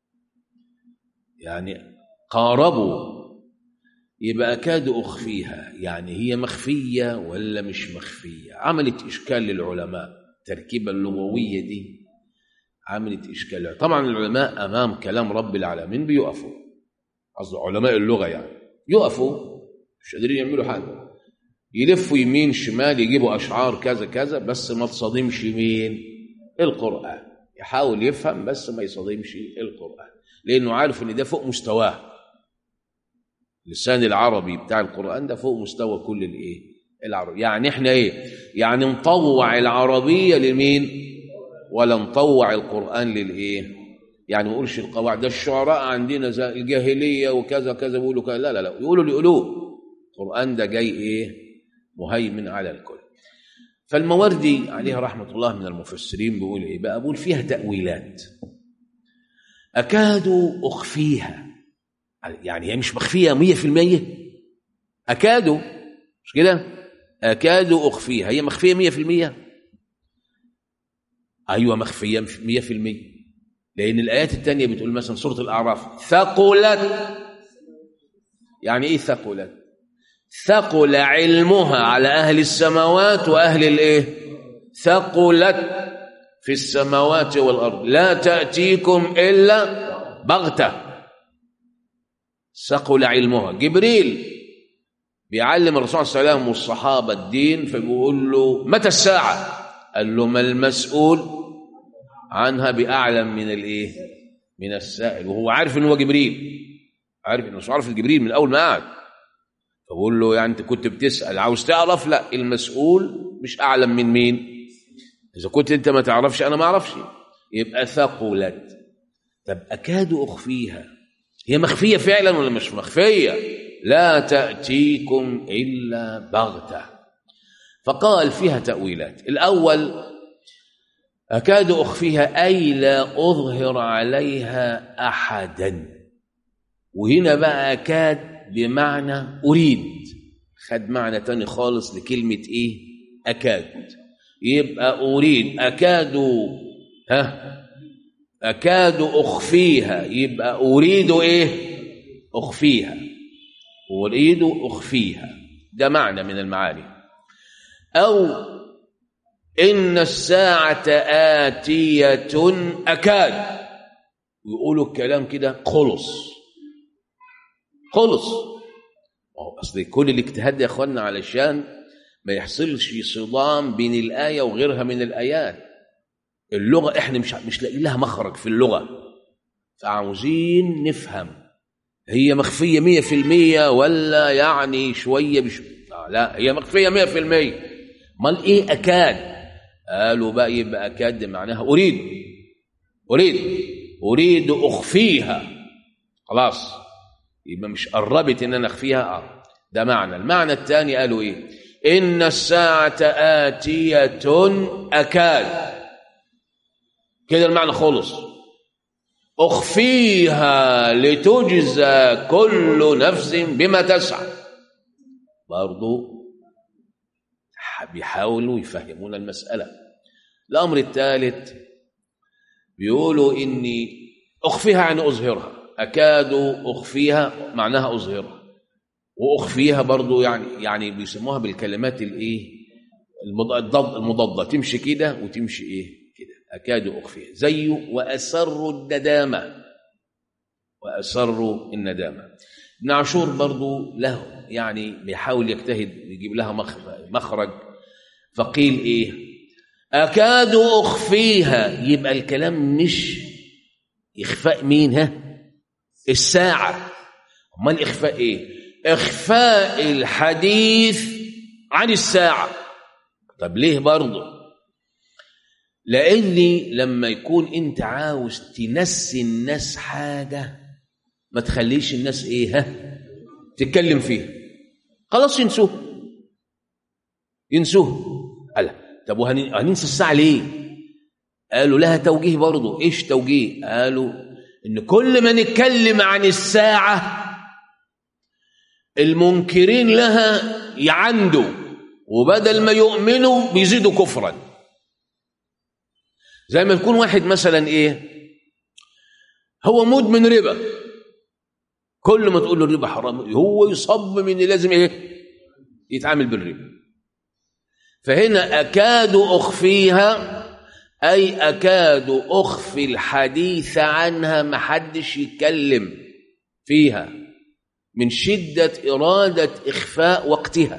يعني قاربوا يبقى كاد أخفيها يعني هي مخفية ولا مش مخفية عملت إشكال للعلماء التركيبة اللغوية دي عملت إشكال طبعا العلماء أمام كلام رب العالمين بيقفوا قصدي علماء اللغة يعني يقفوا مش قادرين يعملوا حاجة يلفوا يمين شمال يجيبوا أشعار كذا كذا بس ما تصادمش مين القرآن يحاول يفهم بس ما يصادمش القرآن لأنه عارف إن ده فوق مستواه اللسان العربي بتاع القرآن ده فوق مستوى كل الإيه العربي يعني إحنا إيه يعني نطوع العربية لمين ولا نطوع القرآن للإيه يعني ما يقولش القواعد ده الشعراء عندنا زي الجاهلية وكذا كذا بيقولوا كذا لا لا لا يقولوا اللي يقولوه القرآن ده جاي إيه مهيمن على الكل فالموردي عليه رحمة الله من المفسرين بيقول إيه بقى بقول فيها تأويلات أكاد أخفيها يعني هي مش مخفية مية في المية أكاد مش كده أكاد أخفيها هي مخفية مية في المية أيوة مخفية مية في المية لأن الآيات التانية بتقول مثلا سورة الأعراف ثقلت يعني إيه ثقلت ثقل علمها على أهل السماوات وأهل الإيه ثقلت في السماوات والأرض لا تأتيكم إلا بغتة ثقل علمها جبريل بيعلم الرسول صلى الله عليه وسلم والصحابة الدين فبيقول له متى الساعة قال له ما المسؤول عنها بأعلم من الإيه من السائل وهو عارف إن هو جبريل عارف إنه عارف جبريل من أول ما قعد فبقول له يعني أنت كنت بتسأل عاوز تعرف لا المسؤول مش أعلم من مين إذا كنت أنت ما تعرفش أنا ما أعرفش يبقى ثقلت طب أكاد أخفيها هي مخفية فعلا ولا مش مخفية لا تأتيكم إلا بغتة فقال فيها تأويلات الأول أكاد أخفيها أي لا أظهر عليها أحدا وهنا بقى أكاد بمعنى أريد خد معنى تاني خالص لكلمة إيه أكاد يبقى أريد أكاد ها أكاد أخفيها يبقى أريد إيه أخفيها أريد أخفيها ده معنى من المعاني أو إن الساعة آتية أكاد ويقولوا الكلام كده خلص خلص أصل كل الاجتهاد يا أخوانا علشان ما يحصلش صدام بين الآية وغيرها من الآيات اللغة إحنا مش مش لاقيين لها مخرج في اللغة فعاوزين نفهم هي مخفية مية في المية ولا يعني شوية بش... آه لا هي مخفية مية في المية مال إيه أكاد قالوا بقى يبقى أكاد معناها أريد أريد أريد أخفيها خلاص يبقى مش قربت إن أنا أخفيها آه ده معنى المعنى الثاني قالوا إيه إن الساعة آتية أكاد كده المعنى خلص أخفيها لتجزى كل نفس بما تسعى برضو بيحاولوا يفهمون المسألة الأمر الثالث بيقولوا إني أخفيها يعني أظهرها أكاد أخفيها معناها أظهرها واخفيها برضو يعني يعني بيسموها بالكلمات الايه المضاد المضاده تمشي كده وتمشي ايه كده اكاد اخفيها زيه واسروا الندامه واسروا الندامه ابن عاشور برضو له يعني بيحاول يجتهد يجيب لها مخرج فقيل ايه اكاد اخفيها يبقى الكلام مش اخفاء مين ها الساعه امال اخفاء ايه اخفاء الحديث عن الساعه طب ليه برضه لاني لما يكون انت عاوز تنسي الناس حاجه ما تخليش الناس ايه ها تتكلم فيها خلاص ينسوه ينسوه قال طب وهننسى الساعه ليه قالوا لها توجيه برضه ايش توجيه قالوا ان كل ما نتكلم عن الساعه المنكرين لها يعندوا وبدل ما يؤمنوا بيزيدوا كفرا زي ما يكون واحد مثلا ايه هو مدمن ربا كل ما تقول له الربا حرام هو يصمم ان لازم ايه يتعامل بالربا فهنا اكاد اخفيها اي اكاد اخفي الحديث عنها ما حدش يتكلم فيها من شده اراده اخفاء وقتها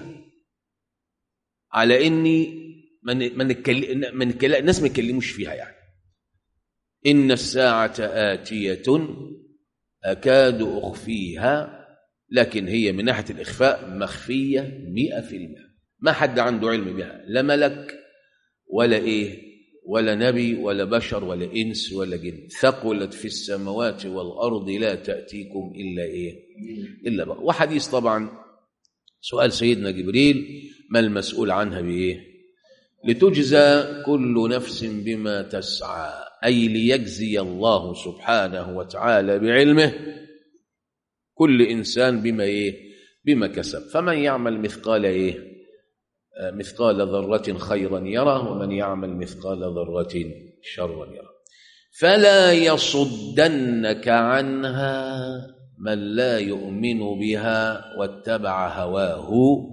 على اني من من من الناس ما يتكلموش فيها يعني ان الساعه اتيه أكاد أخفيها لكن هي من ناحية الإخفاء مخفية مئة في المئة ما حد عنده علم بها لا ملك ولا إيه ولا نبي ولا بشر ولا إنس ولا جن ثقلت في السماوات والأرض لا تأتيكم إلا إيه إلا بقى وحديث طبعا سؤال سيدنا جبريل ما المسؤول عنها بإيه لتجزى كل نفس بما تسعى أي ليجزي الله سبحانه وتعالى بعلمه كل إنسان بما إيه بما كسب فمن يعمل مثقال إيه مثقال ذرة خيرا يره ومن يعمل مثقال ذرة شرا يره فلا يصدنك عنها من لا يؤمن بها واتبع هواه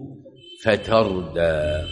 فتردى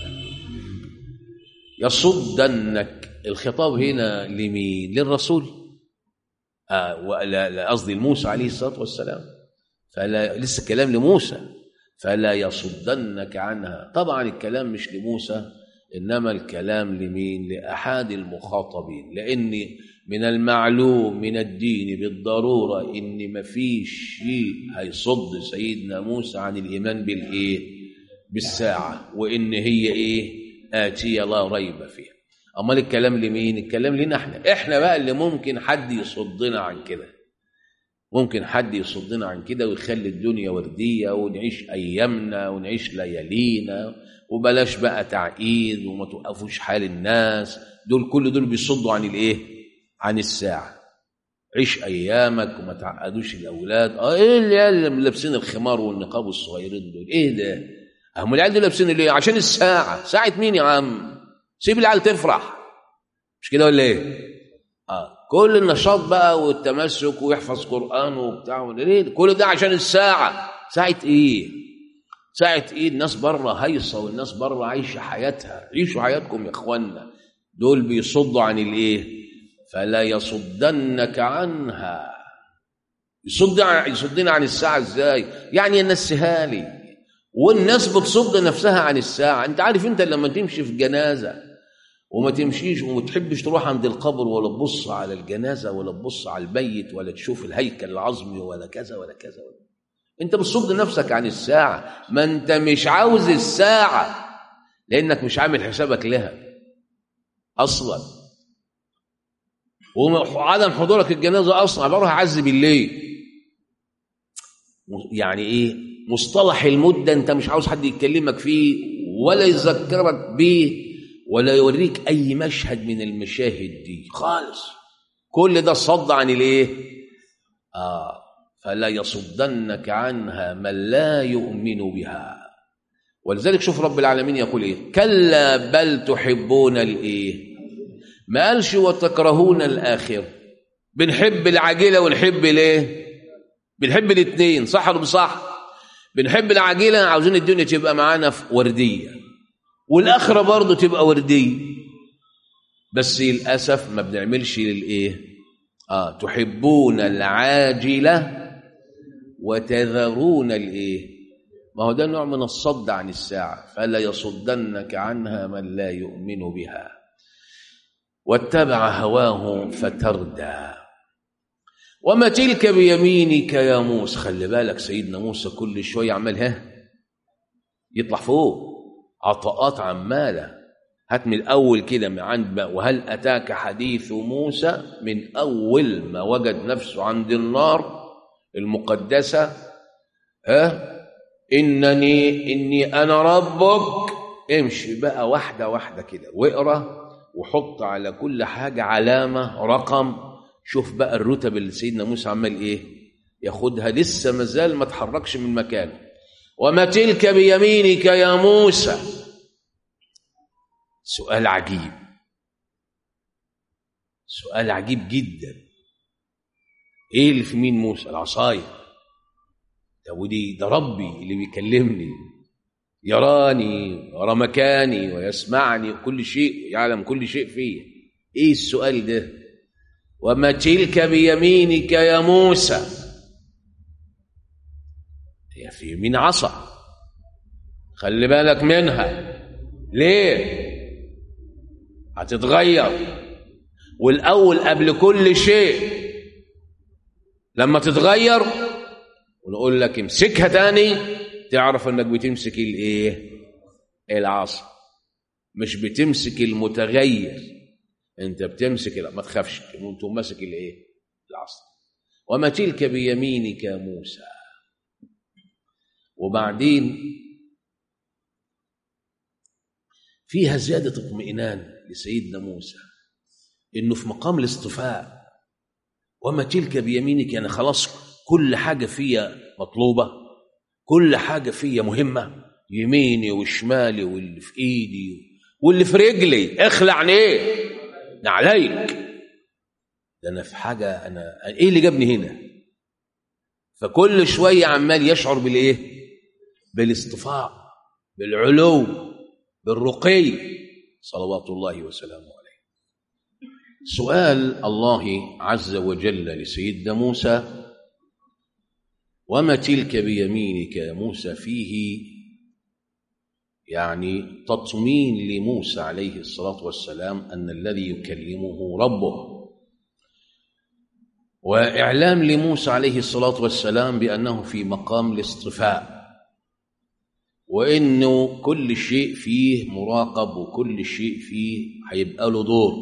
يصدنك الخطاب هنا لمين للرسول آه ولا قصدي لموسى عليه الصلاه والسلام فلا لسه كلام لموسى فلا يصدنك عنها طبعا الكلام مش لموسى انما الكلام لمين لاحد المخاطبين لان من المعلوم من الدين بالضروره ان ما فيش شيء هيصد سيدنا موسى عن الايمان بالايه بالساعه وان هي ايه اتيه لا ريب فيها امال الكلام لمين الكلام لنا احنا احنا بقى اللي ممكن حد يصدنا عن كده ممكن حد يصدنا عن كده ويخلي الدنيا ورديه ونعيش ايامنا ونعيش ليالينا وبلاش بقى تعقيد وما توقفوش حال الناس دول كل دول بيصدوا عن الايه عن الساعه عيش ايامك وما تعقدوش الاولاد اه ايه اللي لابسين الخمار والنقاب الصغيرين دول ايه ده هم العيال دول لابسين ليه عشان الساعه ساعه مين يا عم سيب العيال تفرح مش كده ولا ايه اه كل النشاط بقى والتمسك ويحفظ قران وبتاع ليه كل ده عشان الساعه ساعه ايه ساعه ايه الناس بره هيصه والناس بره عايشه حياتها عيشوا حياتكم يا اخوانا دول بيصدوا عن الايه فلا يصدنك عنها يصد يصدنا عن الساعه ازاي يعني ينسيها لي والناس بتصد نفسها عن الساعه انت عارف انت لما تمشي في جنازه وما تمشيش وما تحبش تروح عند القبر ولا تبص على الجنازه ولا تبص على الميت ولا تشوف الهيكل العظمي ولا كذا ولا كذا ولا انت بتصد نفسك عن الساعه ما انت مش عاوز الساعه لانك مش عامل حسابك لها اصلا وعدم حضورك الجنازه اصلا بروح اعذب الليل يعني ايه مصطلح المده انت مش عاوز حد يكلمك فيه ولا يذكرك بيه ولا يوريك اي مشهد من المشاهد دي خالص كل ده صد عن الايه اه فلا يصدنك عنها من لا يؤمن بها ولذلك شوف رب العالمين يقول ايه كلا بل تحبون الايه ما قالش وتكرهون الاخر بنحب العاجله ونحب الايه بنحب الاثنين صح ولا صح بنحب العجيله عاوزين الدنيا تبقى معانا في ورديه والاخره برضه تبقى ورديه بس للاسف ما بنعملش للايه اه تحبون العاجله وتذرون الايه ما هو ده نوع من الصد عن الساعه فلا يصدنك عنها من لا يؤمن بها واتبع هواه فتردى وما تلك بيمينك يا موسى خلي بالك سيدنا موسى كل شويه عمال ها يطلع فوق عطاءات عماله هات من الاول كده من عند بقى وهل اتاك حديث موسى من اول ما وجد نفسه عند النار المقدسه ها انني اني انا ربك امشي بقى واحده واحده كده واقرا وحط على كل حاجه علامه رقم شوف بقى الرتب اللي سيدنا موسى عمال ايه ياخدها لسه مازال ما تحركش من مكانه وما تلك بيمينك يا موسى سؤال عجيب سؤال عجيب جدا ايه اللي في مين موسى العصايه ده ودي ده ربي اللي بيكلمني يراني ويرى مكاني ويسمعني كل شيء يعلم كل شيء فيه ايه السؤال ده وما تلك بيمينك يا موسى هي في يمين عصا خلي بالك منها ليه هتتغير والاول قبل كل شيء لما تتغير ونقول لك امسكها تاني تعرف انك بتمسك الايه العصا مش بتمسك المتغير انت بتمسك لا ما تخافش انت ماسك الايه العصا وما تلك بيمينك يا موسى وبعدين فيها زيادة اطمئنان لسيدنا موسى انه في مقام الاصطفاء وما تلك بيمينك يعني خلاص كل حاجة فيها مطلوبة كل حاجة فيها مهمة يميني وشمالي واللي في ايدي واللي في رجلي اخلع ايه عليك ده انا في حاجة انا ايه اللي جابني هنا فكل شوية عمال يشعر بالايه بالاصطفاء بالعلو بالرقي صلوات الله وسلامه عليه سؤال الله عز وجل لسيدنا موسى وما تلك بيمينك يا موسى فيه يعني تطمين لموسى عليه الصلاة والسلام أن الذي يكلمه ربه وإعلام لموسى عليه الصلاة والسلام بأنه في مقام الاصطفاء وإنه كل شيء فيه مراقب وكل شيء فيه هيبقى له دور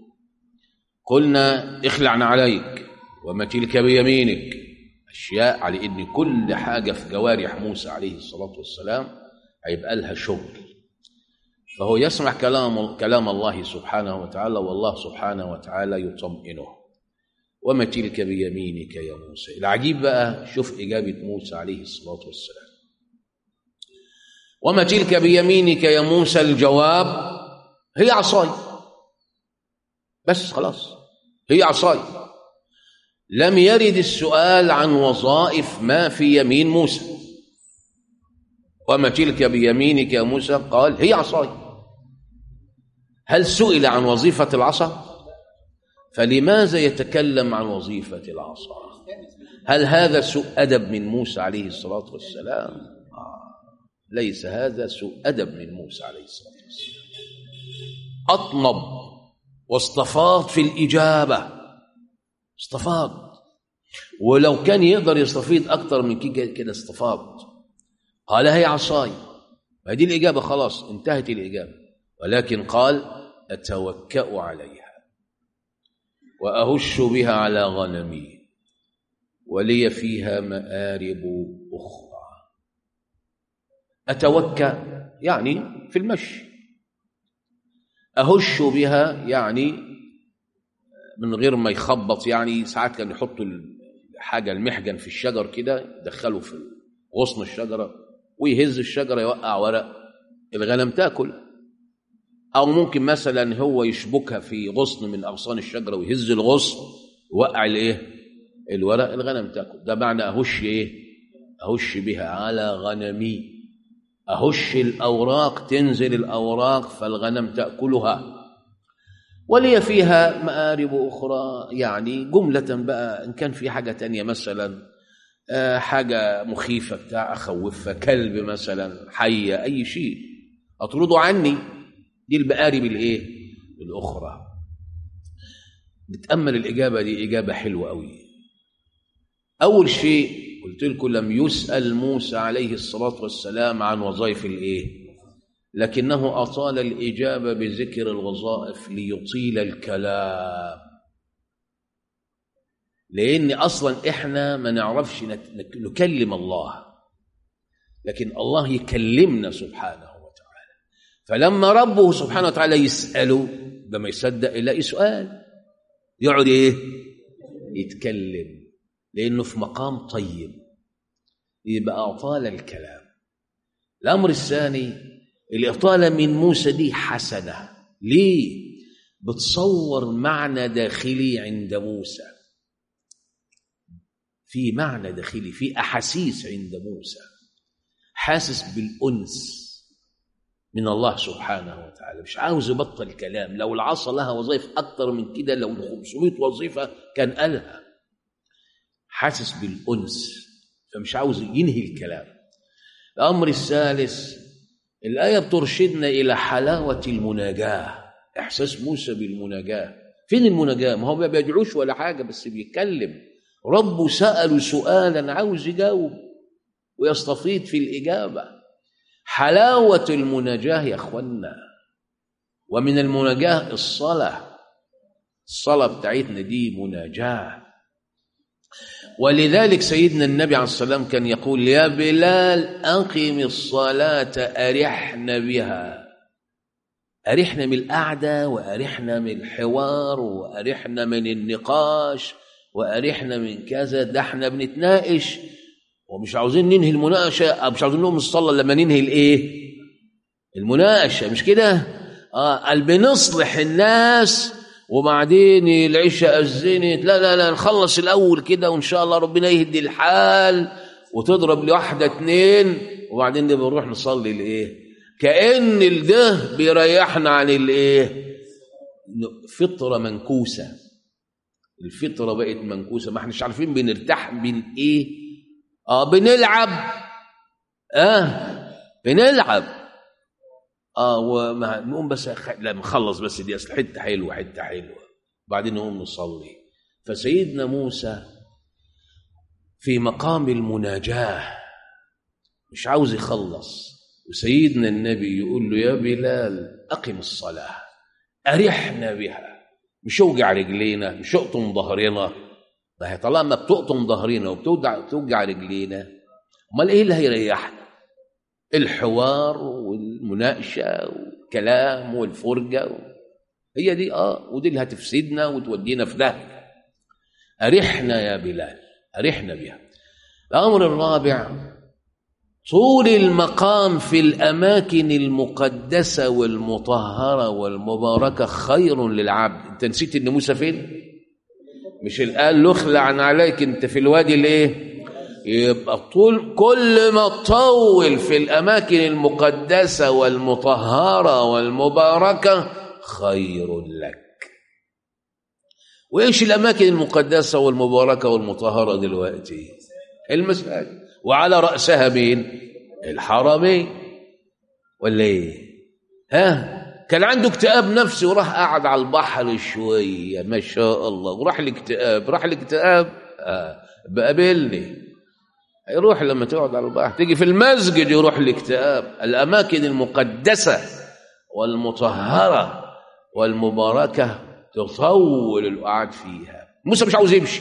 قلنا اخلعنا عليك وما تلك بيمينك أشياء على إن كل حاجة في جوارح موسى عليه الصلاة والسلام هيبقى لها شغل فهو يسمع كلام كلام الله سبحانه وتعالى والله سبحانه وتعالى يطمئنه وما تلك بيمينك يا موسى العجيب بقى شوف إجابة موسى عليه الصلاة والسلام وما تلك بيمينك يا موسى الجواب هي عصاي بس خلاص هي عصاي لم يرد السؤال عن وظائف ما في يمين موسى وما تلك بيمينك يا موسى قال هي عصاي هل سئل عن وظيفة العصا فلماذا يتكلم عن وظيفة العصا هل هذا سوء أدب من موسى عليه الصلاة والسلام آه. ليس هذا سوء أدب من موسى عليه الصلاة والسلام أطنب واصطفاض في الإجابة اصطفاض ولو كان يقدر يستفيد أكتر من كده كده اصطفاض قال هي عصاي هذه الإجابة خلاص انتهت الإجابة ولكن قال أتوكأ عليها وأهش بها على غنمي ولي فيها مآرب أخرى أتوكأ يعني في المشي أهش بها يعني من غير ما يخبط يعني ساعات كانوا يحطوا حاجة المحجن في الشجر كده يدخله في غصن الشجرة ويهز الشجرة يوقع ورق الغنم تاكل أو ممكن مثلا هو يشبكها في غصن من أغصان الشجرة ويهز الغصن يوقع الإيه؟ الورق الغنم تاكل ده معنى أهش إيه؟ أهش بها على غنمي أهش الأوراق تنزل الأوراق فالغنم تأكلها ولي فيها مآرب أخرى يعني جملة بقى إن كان في حاجة تانية مثلا آه، حاجة مخيفة بتاع أخوفها كلب مثلا حية أي شيء أطرده عني دي المآرب الإيه الأخرى نتأمل الإجابة دي إجابة حلوة أوي أول شيء قلت لكم لم يسأل موسى عليه الصلاة والسلام عن وظائف الإيه لكنه أطال الإجابة بذكر الوظائف ليطيل الكلام لأن أصلا إحنا ما نعرفش نك- نكلم الله لكن الله يكلمنا سبحانه وتعالى فلما ربه سبحانه وتعالى يسأله ده ما يصدق يلاقي سؤال يقعد إيه يتكلم لأنه في مقام طيب يبقى أطال الكلام الأمر الثاني الإطالة من موسى دي حسنة ليه؟ بتصور معنى داخلي عند موسى في معنى داخلي في أحاسيس عند موسى حاسس بالأنس من الله سبحانه وتعالى مش عاوز يبطل كلام لو العصا لها وظائف أكتر من كده لو 500 وظيفة كان قالها حاسس بالأنس فمش عاوز ينهي الكلام الأمر الثالث الآية بترشدنا إلى حلاوة المناجاة إحساس موسى بالمناجاة فين المناجاة؟ ما هو ما بيدعوش ولا حاجة بس بيتكلم ربه سأله سؤالا عاوز يجاوب ويستفيض في الإجابة حلاوة المناجاة يا أخوانا ومن المناجاة الصلاة الصلاة بتاعتنا دي مناجاة ولذلك سيدنا النبي عليه الصلاة والسلام كان يقول يا بلال أقم الصلاة أرحنا بها أرحنا من القعدة وأرحنا من الحوار وأرحنا من النقاش وأرحنا من كذا ده احنا بنتناقش ومش عاوزين ننهي المناقشة أو مش عاوزين نقوم نصلي لما ننهي الإيه المناقشة مش كده آه قال بنصلح الناس وبعدين العشاء أذنت لا لا لا نخلص الأول كده وإن شاء الله ربنا يهدي الحال وتضرب لي واحدة اتنين وبعدين نبقى نروح نصلي الإيه كأن الده بيريحنا عن الإيه فطرة منكوسة الفطرة بقت منكوسة ما احناش عارفين بنرتاح من إيه آه بنلعب آه بنلعب اه وما نقوم بس خ... لا نخلص بس دي اصل حته حلوه حته حلوه وبعدين نقوم نصلي فسيدنا موسى في مقام المناجاه مش عاوز يخلص وسيدنا النبي يقول له يا بلال اقم الصلاه ارحنا بها مش اوجع رجلينا مش اقطم ظهرنا ما هي طالما بتقطم ظهرنا وبتوجع بتوجع رجلينا امال ايه اللي هيريحنا الحوار والمناقشه والكلام والفرجه و... هي دي اه ودي اللي هتفسدنا وتودينا في داهيه ارحنا يا بلال ارحنا بها الامر الرابع طول المقام في الاماكن المقدسه والمطهره والمباركه خير للعبد انت نسيت ان موسى فين مش قال له اخلع عليك انت في الوادي الايه يبقى طول كل ما تطول في الأماكن المقدسة والمطهرة والمباركة خير لك وإيش الأماكن المقدسة والمباركة والمطهرة دلوقتي المساجد وعلى رأسها مين الحرمين ولا إيه ها كان عنده اكتئاب نفسي وراح قعد على البحر شوية ما شاء الله وراح الاكتئاب راح الاكتئاب آه بقابلني يروح لما تقعد على البحر تيجي في المسجد يروح الاكتئاب الأماكن المقدسة والمطهرة والمباركة تطول القعد فيها موسى مش عاوز يمشي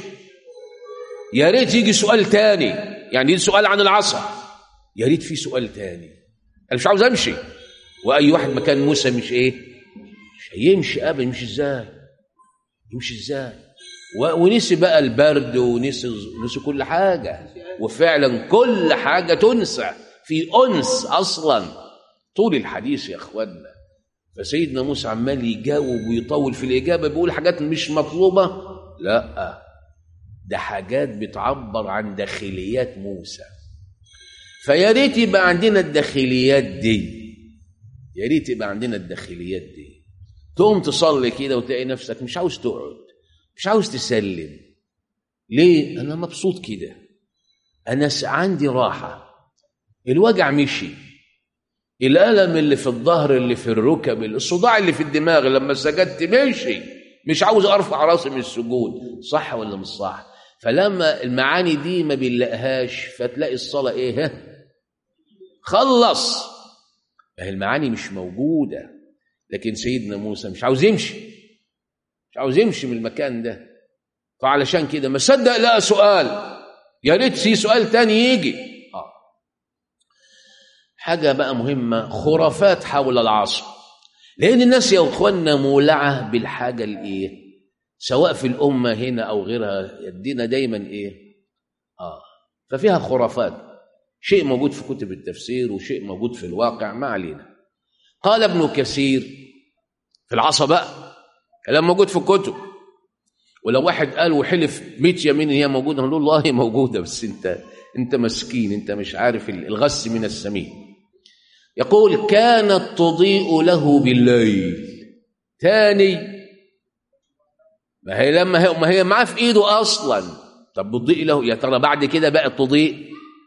يا ريت يجي سؤال تاني يعني سؤال عن العصا يا ريت في سؤال تاني انا مش عاوز امشي واي واحد مكان موسى مش ايه مش هيمشي ابدا يمشي ازاي يمشي ازاي ونسي بقى البرد ونسي نسي كل حاجه وفعلا كل حاجه تنسى في انس اصلا طول الحديث يا اخوانا فسيدنا موسى عمال يجاوب ويطول في الاجابه بيقول حاجات مش مطلوبه لا ده حاجات بتعبر عن داخليات موسى فيا ريت يبقى عندنا الداخليات دي يا ريت يبقى عندنا الداخليات دي تقوم تصلي كده وتلاقي نفسك مش عاوز تقعد مش عاوز تسلم ليه انا مبسوط كده انا س- عندي راحه الوجع مشي الالم اللي في الظهر اللي في الركب الصداع اللي في الدماغ لما سجدت مشي مش عاوز ارفع راسي من السجود صح ولا مش صح فلما المعاني دي ما بنلاقيهاش فتلاقي الصلاه ايه ها خلص ما هي المعاني مش موجوده لكن سيدنا موسى مش عاوز يمشي مش عاوز يمشي من المكان ده فعلشان كده ما صدق لقى سؤال يا ريت في سؤال تاني يجي آه. حاجه بقى مهمه خرافات حول العصر لان الناس يا اخوانا مولعه بالحاجه الايه سواء في الامه هنا او غيرها يدينا دايما ايه اه ففيها خرافات شيء موجود في كتب التفسير وشيء موجود في الواقع ما علينا قال ابن كثير في العصا بقى كلام موجود في الكتب ولو واحد قال وحلف 100 يمين هي موجوده نقول له والله موجوده بس انت انت مسكين انت مش عارف الغس من السمين يقول كانت تضيء له بالليل تاني ما هي لما هي ما هي معاه في ايده اصلا طب بتضيء له يا ترى بعد كده بقت تضيء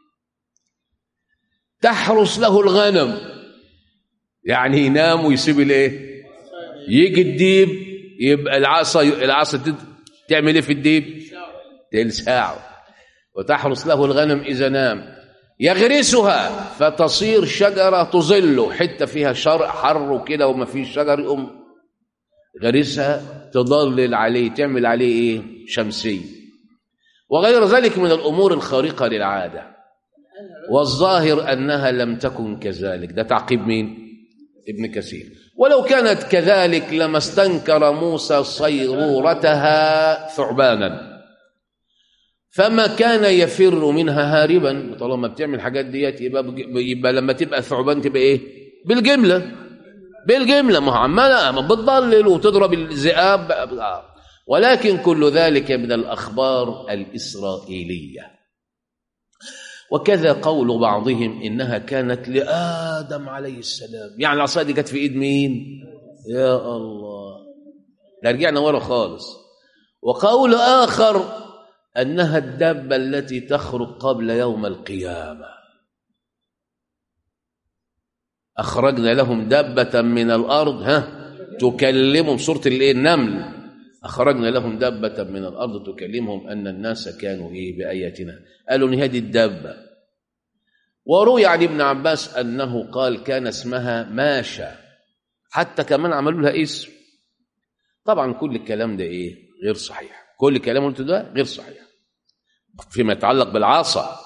تحرس له الغنم يعني ينام ويسيب الايه يجي الديب يبقى العصا العصا تد- تعمل ايه في الديب تلسعه وتحرس له الغنم اذا نام يغرسها فتصير شجره تظله حته فيها شر حر وكده وما فيش شجر يقوم غرسها تضلل عليه تعمل عليه ايه شمسيه وغير ذلك من الامور الخارقه للعاده والظاهر انها لم تكن كذلك ده تعقيب مين ابن كثير ولو كانت كذلك لما استنكر موسى صيرورتها ثعبانا فما كان يفر منها هاربا طالما بتعمل حاجات ديت يبقى, يبقى لما تبقى ثعبان تبقى ايه بالجمله بالجمله ما هو عماله ما بتضلل وتضرب الذئاب ولكن كل ذلك من الاخبار الاسرائيليه وكذا قول بعضهم انها كانت لادم عليه السلام يعني العصا دي كانت في ايد مين يا الله ده رجعنا ورا خالص وقول اخر انها الدابه التي تخرج قبل يوم القيامه اخرجنا لهم دابه من الارض ها تكلمهم سوره الايه النمل اخرجنا لهم دابه من الارض تكلمهم ان الناس كانوا ايه باياتنا قالوا ان هذه الدابه وروي عن ابن عباس انه قال كان اسمها ماشا حتى كمان عملوا لها اسم طبعا كل الكلام ده ايه غير صحيح كل الكلام قلته ده غير صحيح فيما يتعلق بالعصا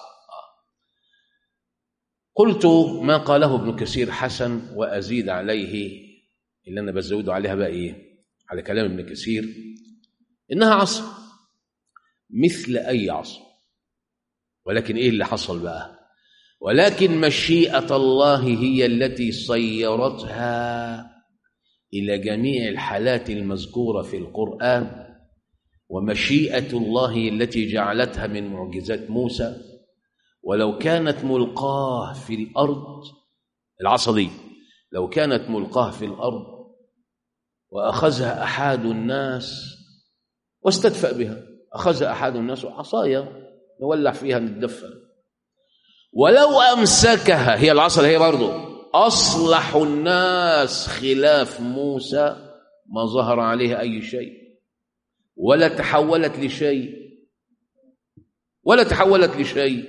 قلت ما قاله ابن كثير حسن وازيد عليه اللي انا بزوده عليها بقى ايه على كلام ابن كثير انها عصا مثل اي عصا ولكن ايه اللي حصل بقى ولكن مشيئه الله هي التي صيرتها الى جميع الحالات المذكوره في القران ومشيئه الله التي جعلتها من معجزات موسى ولو كانت ملقاه في الارض العصا دي لو كانت ملقاه في الارض واخذها احد الناس واستدفأ بها اخذ احد الناس عصايا يولع فيها نتدفى ولو امسكها هي العصا اللي هي برضه اصلح الناس خلاف موسى ما ظهر عليها اي شيء ولا تحولت لشيء ولا تحولت لشيء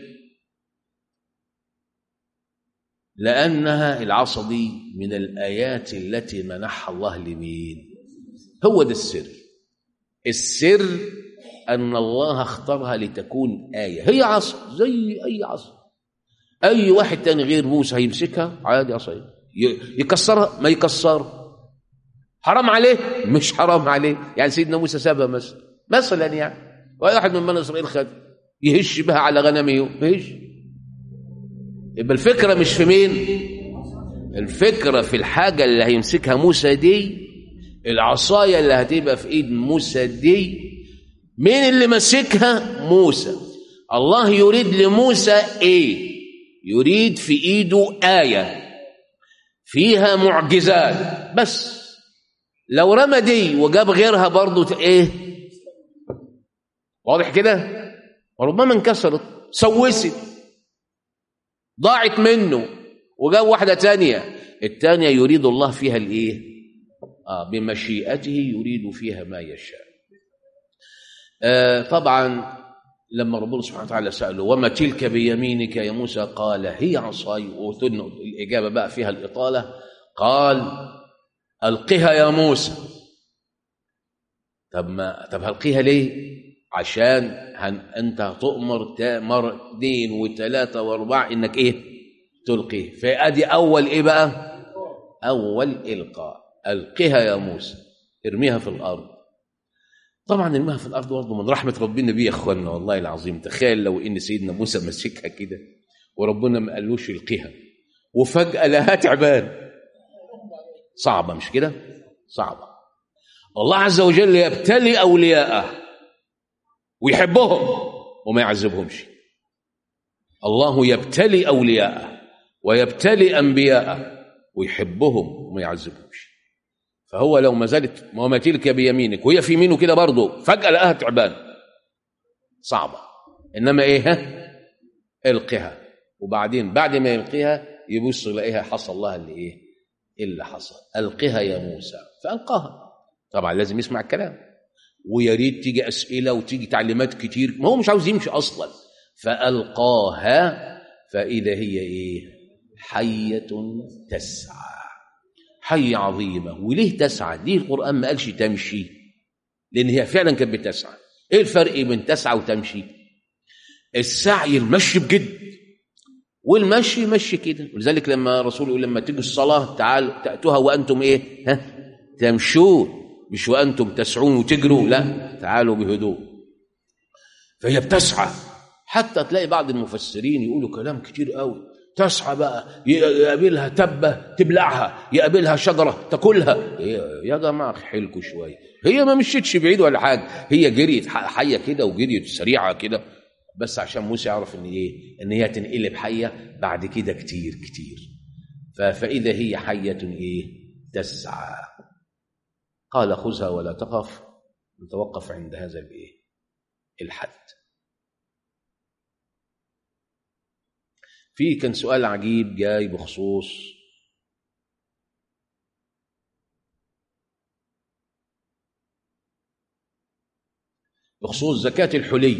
لأنها العصا دي من الآيات التي منحها الله لمين هو ده السر السر أن الله اختارها لتكون آية هي عصا زي أي عصا أي واحد تاني غير موسى هيمسكها عادي عصا يكسرها ما يكسرها حرام عليه مش حرام عليه يعني سيدنا موسى سابها مثلا مثلا يعني واحد من بني اسرائيل خد يهش بها على غنمه يهش يبقى الفكره مش في مين الفكره في الحاجه اللي هيمسكها موسى دي العصايه اللي هتبقى في ايد موسى دي مين اللي ماسكها موسى الله يريد لموسى ايه يريد في ايده ايه فيها معجزات بس لو رمى دي وجاب غيرها برضه ايه واضح كده وربما انكسرت سوست ضاعت منه وجاب واحده تانية التانية يريد الله فيها الايه آه بمشيئته يريد فيها ما يشاء آه طبعا لما ربنا سبحانه وتعالى سأله وما تلك بيمينك يا موسى قال هي عصاي وتن الإجابة بقى فيها الإطالة قال ألقها يا موسى طب ما طب هلقيها ليه؟ عشان هن أنت هتؤمر مرة اثنين وثلاثة وأربعة إنك إيه؟ تلقيه فأدي أول إيه بقى؟ أول إلقاء ألقها يا موسى ارميها في الأرض طبعا ارميها في الارض برضه من رحمه ربنا بيه يا اخوانا والله العظيم تخيل لو ان سيدنا موسى مسكها كده وربنا ما قالوش القيها وفجاه لها تعبان صعبه مش كده صعبه الله عز وجل يبتلي اولياءه ويحبهم وما يعذبهمش الله يبتلي اولياءه ويبتلي انبياءه ويحبهم وما يعذبهمش فهو لو ما زالت وما تلك بيمينك وهي في يمينه كده برضه فجأة لقاها تعبان صعبة إنما إيه ها القها وبعدين بعد ما يلقيها يبص يلاقيها حصل لها اللي إيه اللي حصل ألقها يا موسى فألقاها طبعا لازم يسمع الكلام ويا ريت تيجي أسئلة وتيجي تعليمات كتير ما هو مش عاوز يمشي أصلا فألقاها فإذا هي إيه حية تسعى حي عظيمة وليه تسعى ليه القرآن ما قالش تمشي لأن هي فعلا كانت بتسعى إيه الفرق بين تسعى وتمشي السعي المشي بجد والمشي مشي كده ولذلك لما الرسول يقول لما تيجي الصلاة تعالوا تأتوها وأنتم إيه ها تمشون مش وأنتم تسعون وتجروا لا تعالوا بهدوء فهي بتسعى حتى تلاقي بعض المفسرين يقولوا كلام كتير قوي تسعى بقى يقابلها تبة تبلعها يقابلها شجرة تاكلها يا جماعة حيلكوا شوية هي ما مشيتش بعيد ولا حاجة هي جريت حية كده وجريت سريعة كده بس عشان موسى يعرف ان ايه ان هي تنقلب حية بعد كده كتير كتير فإذا هي حية ايه تسعى قال خذها ولا تخف نتوقف عند هذا الايه الحد في كان سؤال عجيب جاي بخصوص بخصوص زكاة الحلي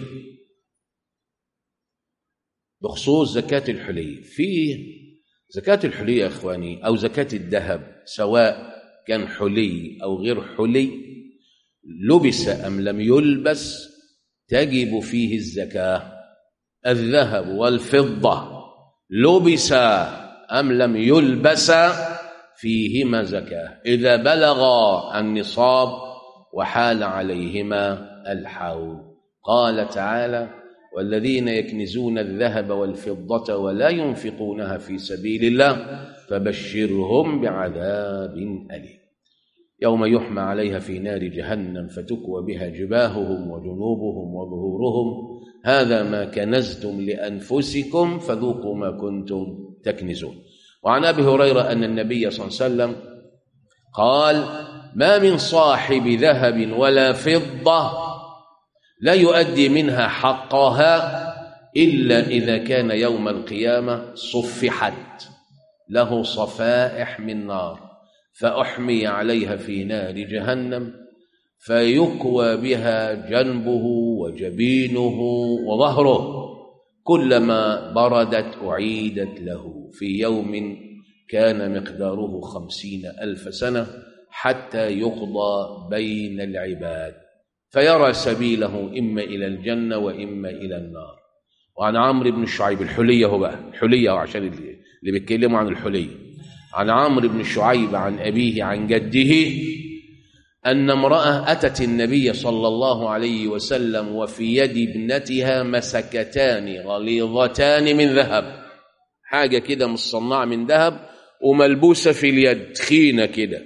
بخصوص زكاة الحلي في زكاة الحلي يا إخواني أو زكاة الذهب سواء كان حلي أو غير حلي لبس أم لم يلبس تجب فيه الزكاة الذهب والفضة لبس أم لم يلبس فيهما زكاة إذا بلغا النصاب وحال عليهما الحول قال تعالى والذين يكنزون الذهب والفضة ولا ينفقونها في سبيل الله فبشرهم بعذاب أليم يوم يحمى عليها في نار جهنم فتكوى بها جباههم وجنوبهم وظهورهم هذا ما كنزتم لأنفسكم فذوقوا ما كنتم تكنزون وعن أبي هريرة أن النبي صلى الله عليه وسلم قال ما من صاحب ذهب ولا فضة لا يؤدي منها حقها إلا إذا كان يوم القيامة صفحت له صفائح من نار فأحمي عليها في نار جهنم فيكوى بها جنبه وجبينه وظهره كلما بردت أعيدت له في يوم كان مقداره خمسين ألف سنة حتى يقضى بين العباد فيرى سبيله إما إلى الجنة وإما إلى النار وعن عمرو بن الشعيب الحلية هو بقى الحلية عشان اللي بيتكلموا عن الحلية عن عمرو بن الشعيب عن أبيه عن جده أن امرأة أتت النبي صلى الله عليه وسلم وفي يد ابنتها مسكتان غليظتان من ذهب حاجة كده مصنعة من ذهب وملبوسة في اليد تخينة كده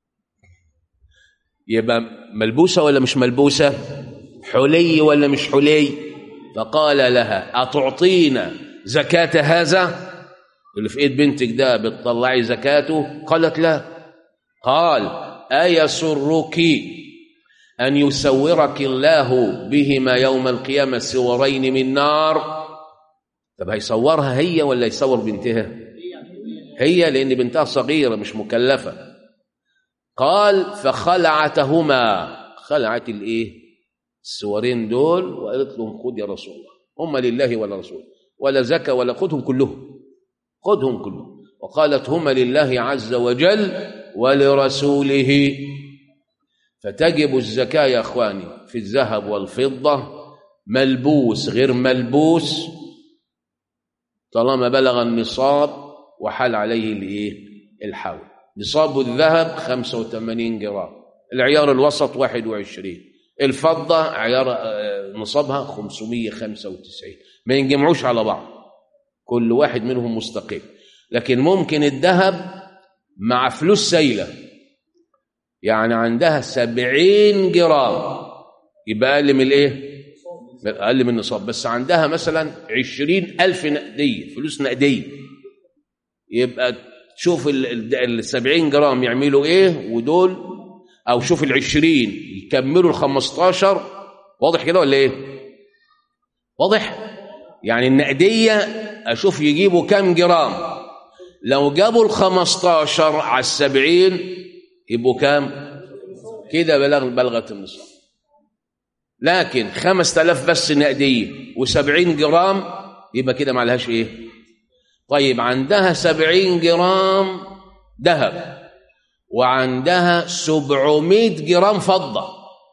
يبقى ملبوسة ولا مش ملبوسة حلي ولا مش حلي فقال لها أتعطينا زكاة هذا اللي في ايد بنتك ده بتطلعي زكاته قالت لا قال أيسرك أن يسورك الله بهما يوم القيامة سورين من نار طب هيصورها هي ولا يصور بنتها هي لأن بنتها صغيرة مش مكلفة قال فخلعتهما خلعت الايه السورين دول وقالت لهم خذ يا رسول الله هم لله ولا رسول ولا زكى ولا خذهم كلهم خذهم كلهم وقالت هما لله عز وجل ولرسوله فتجب الزكاة يا أخواني في الذهب والفضة ملبوس غير ملبوس طالما بلغ النصاب وحال عليه الايه الحول نصاب الذهب 85 جرام العيار الوسط 21 الفضة عيار نصابها 595 ما ينجمعوش على بعض كل واحد منهم مستقل لكن ممكن الذهب مع فلوس سايلة يعني عندها 70 جرام يبقى أقل من الإيه؟ أقل من النصاب بس عندها مثلا 20 ألف نقدية فلوس نقدية يبقى شوف ال 70 جرام يعملوا إيه ودول أو شوف ال 20 يكملوا ال 15 واضح كده ولا إيه؟ واضح؟ يعني النقدية أشوف يجيبوا كام جرام لو جابوا ال 15 على السبعين يبقوا كام كده بلغ بلغت النصاب لكن 5000 بس نقدية و70 جرام يبقى كده ما لهاش ايه طيب عندها 70 جرام ذهب وعندها 700 جرام فضة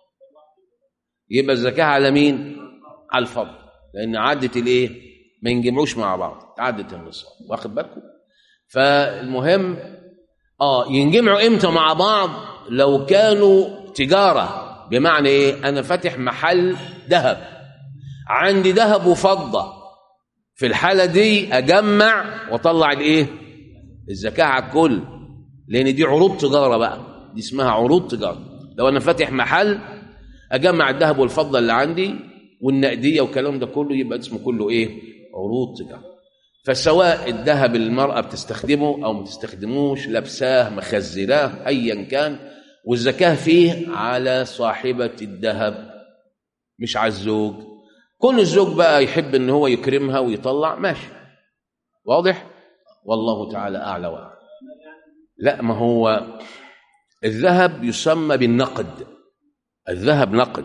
يبقى الزكاة على مين على الفضة لأن عدت الايه ما ينجمعوش مع بعض عدت النصاب واخد بالكم فالمهم اه ينجمعوا امتى مع بعض لو كانوا تجاره بمعنى ايه انا فاتح محل ذهب عندي ذهب وفضه في الحاله دي اجمع واطلع الايه الزكاه على الكل لان دي عروض تجاره بقى دي اسمها عروض تجاره لو انا فاتح محل اجمع الذهب والفضه اللي عندي والنقديه والكلام ده كله يبقى اسمه كله ايه عروض تجاره فسواء الذهب المرأة بتستخدمه أو ما تستخدموش لابساه مخزناه أيا كان والزكاة فيه على صاحبة الذهب مش على الزوج كل الزوج بقى يحب ان هو يكرمها ويطلع ماشي واضح والله تعالى أعلى وأعلى لا ما هو الذهب يسمى بالنقد الذهب نقد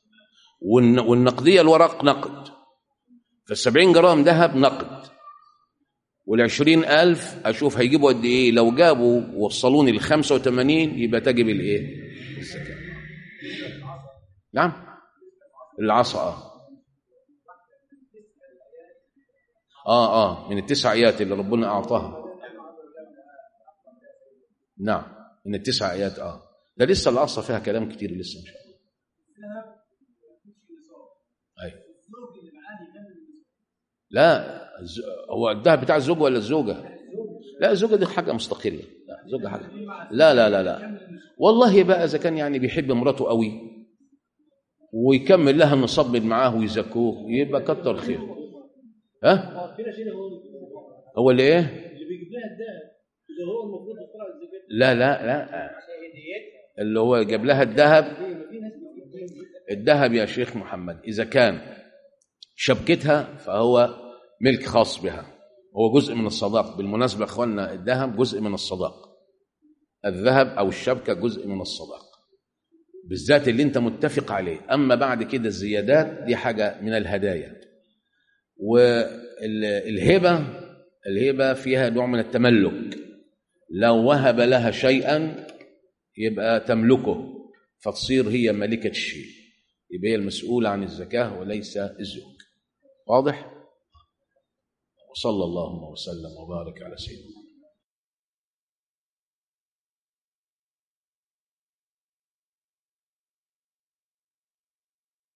والنقدية الورق نقد فالسبعين جرام ذهب نقد والعشرين ألف أشوف هيجيبوا قد إيه لو جابوا وصلوني الخمسة وثمانين يبقى تجب الإيه الزكاة نعم العصا آه. آه آه من التسع آيات اللي ربنا أعطاها نعم من التسع آيات آه ده لسه العصا فيها كلام كتير لسه إن شاء الله أيوه لا هو الذهب بتاع الزوج ولا الزوجة لا الزوجة دي حاجة مستقلة لا الزوجة حاجة لا لا لا لا والله بقى إذا كان يعني بيحب مراته قوي ويكمل لها النصاب من معاه ويزكوه يبقى كتر خير ها هو اللي ايه اللي بيجيب لها الذهب اللي هو المفروض يطلع الزكاه لا لا لا اللي هو جاب لها الذهب الذهب يا شيخ محمد إذا كان شبكتها فهو ملك خاص بها هو جزء من الصداق بالمناسبة يا أخوانا الذهب جزء من الصداق الذهب أو الشبكة جزء من الصداق بالذات اللي انت متفق عليه أما بعد كده الزيادات دي حاجة من الهدايا والهبة الهبة فيها نوع من التملك لو وهب لها شيئا يبقى تملكه فتصير هي ملكة الشيء يبقى هي المسؤولة عن الزكاة وليس الزوج واضح وصلى اللهم وسلم وبارك على سيدنا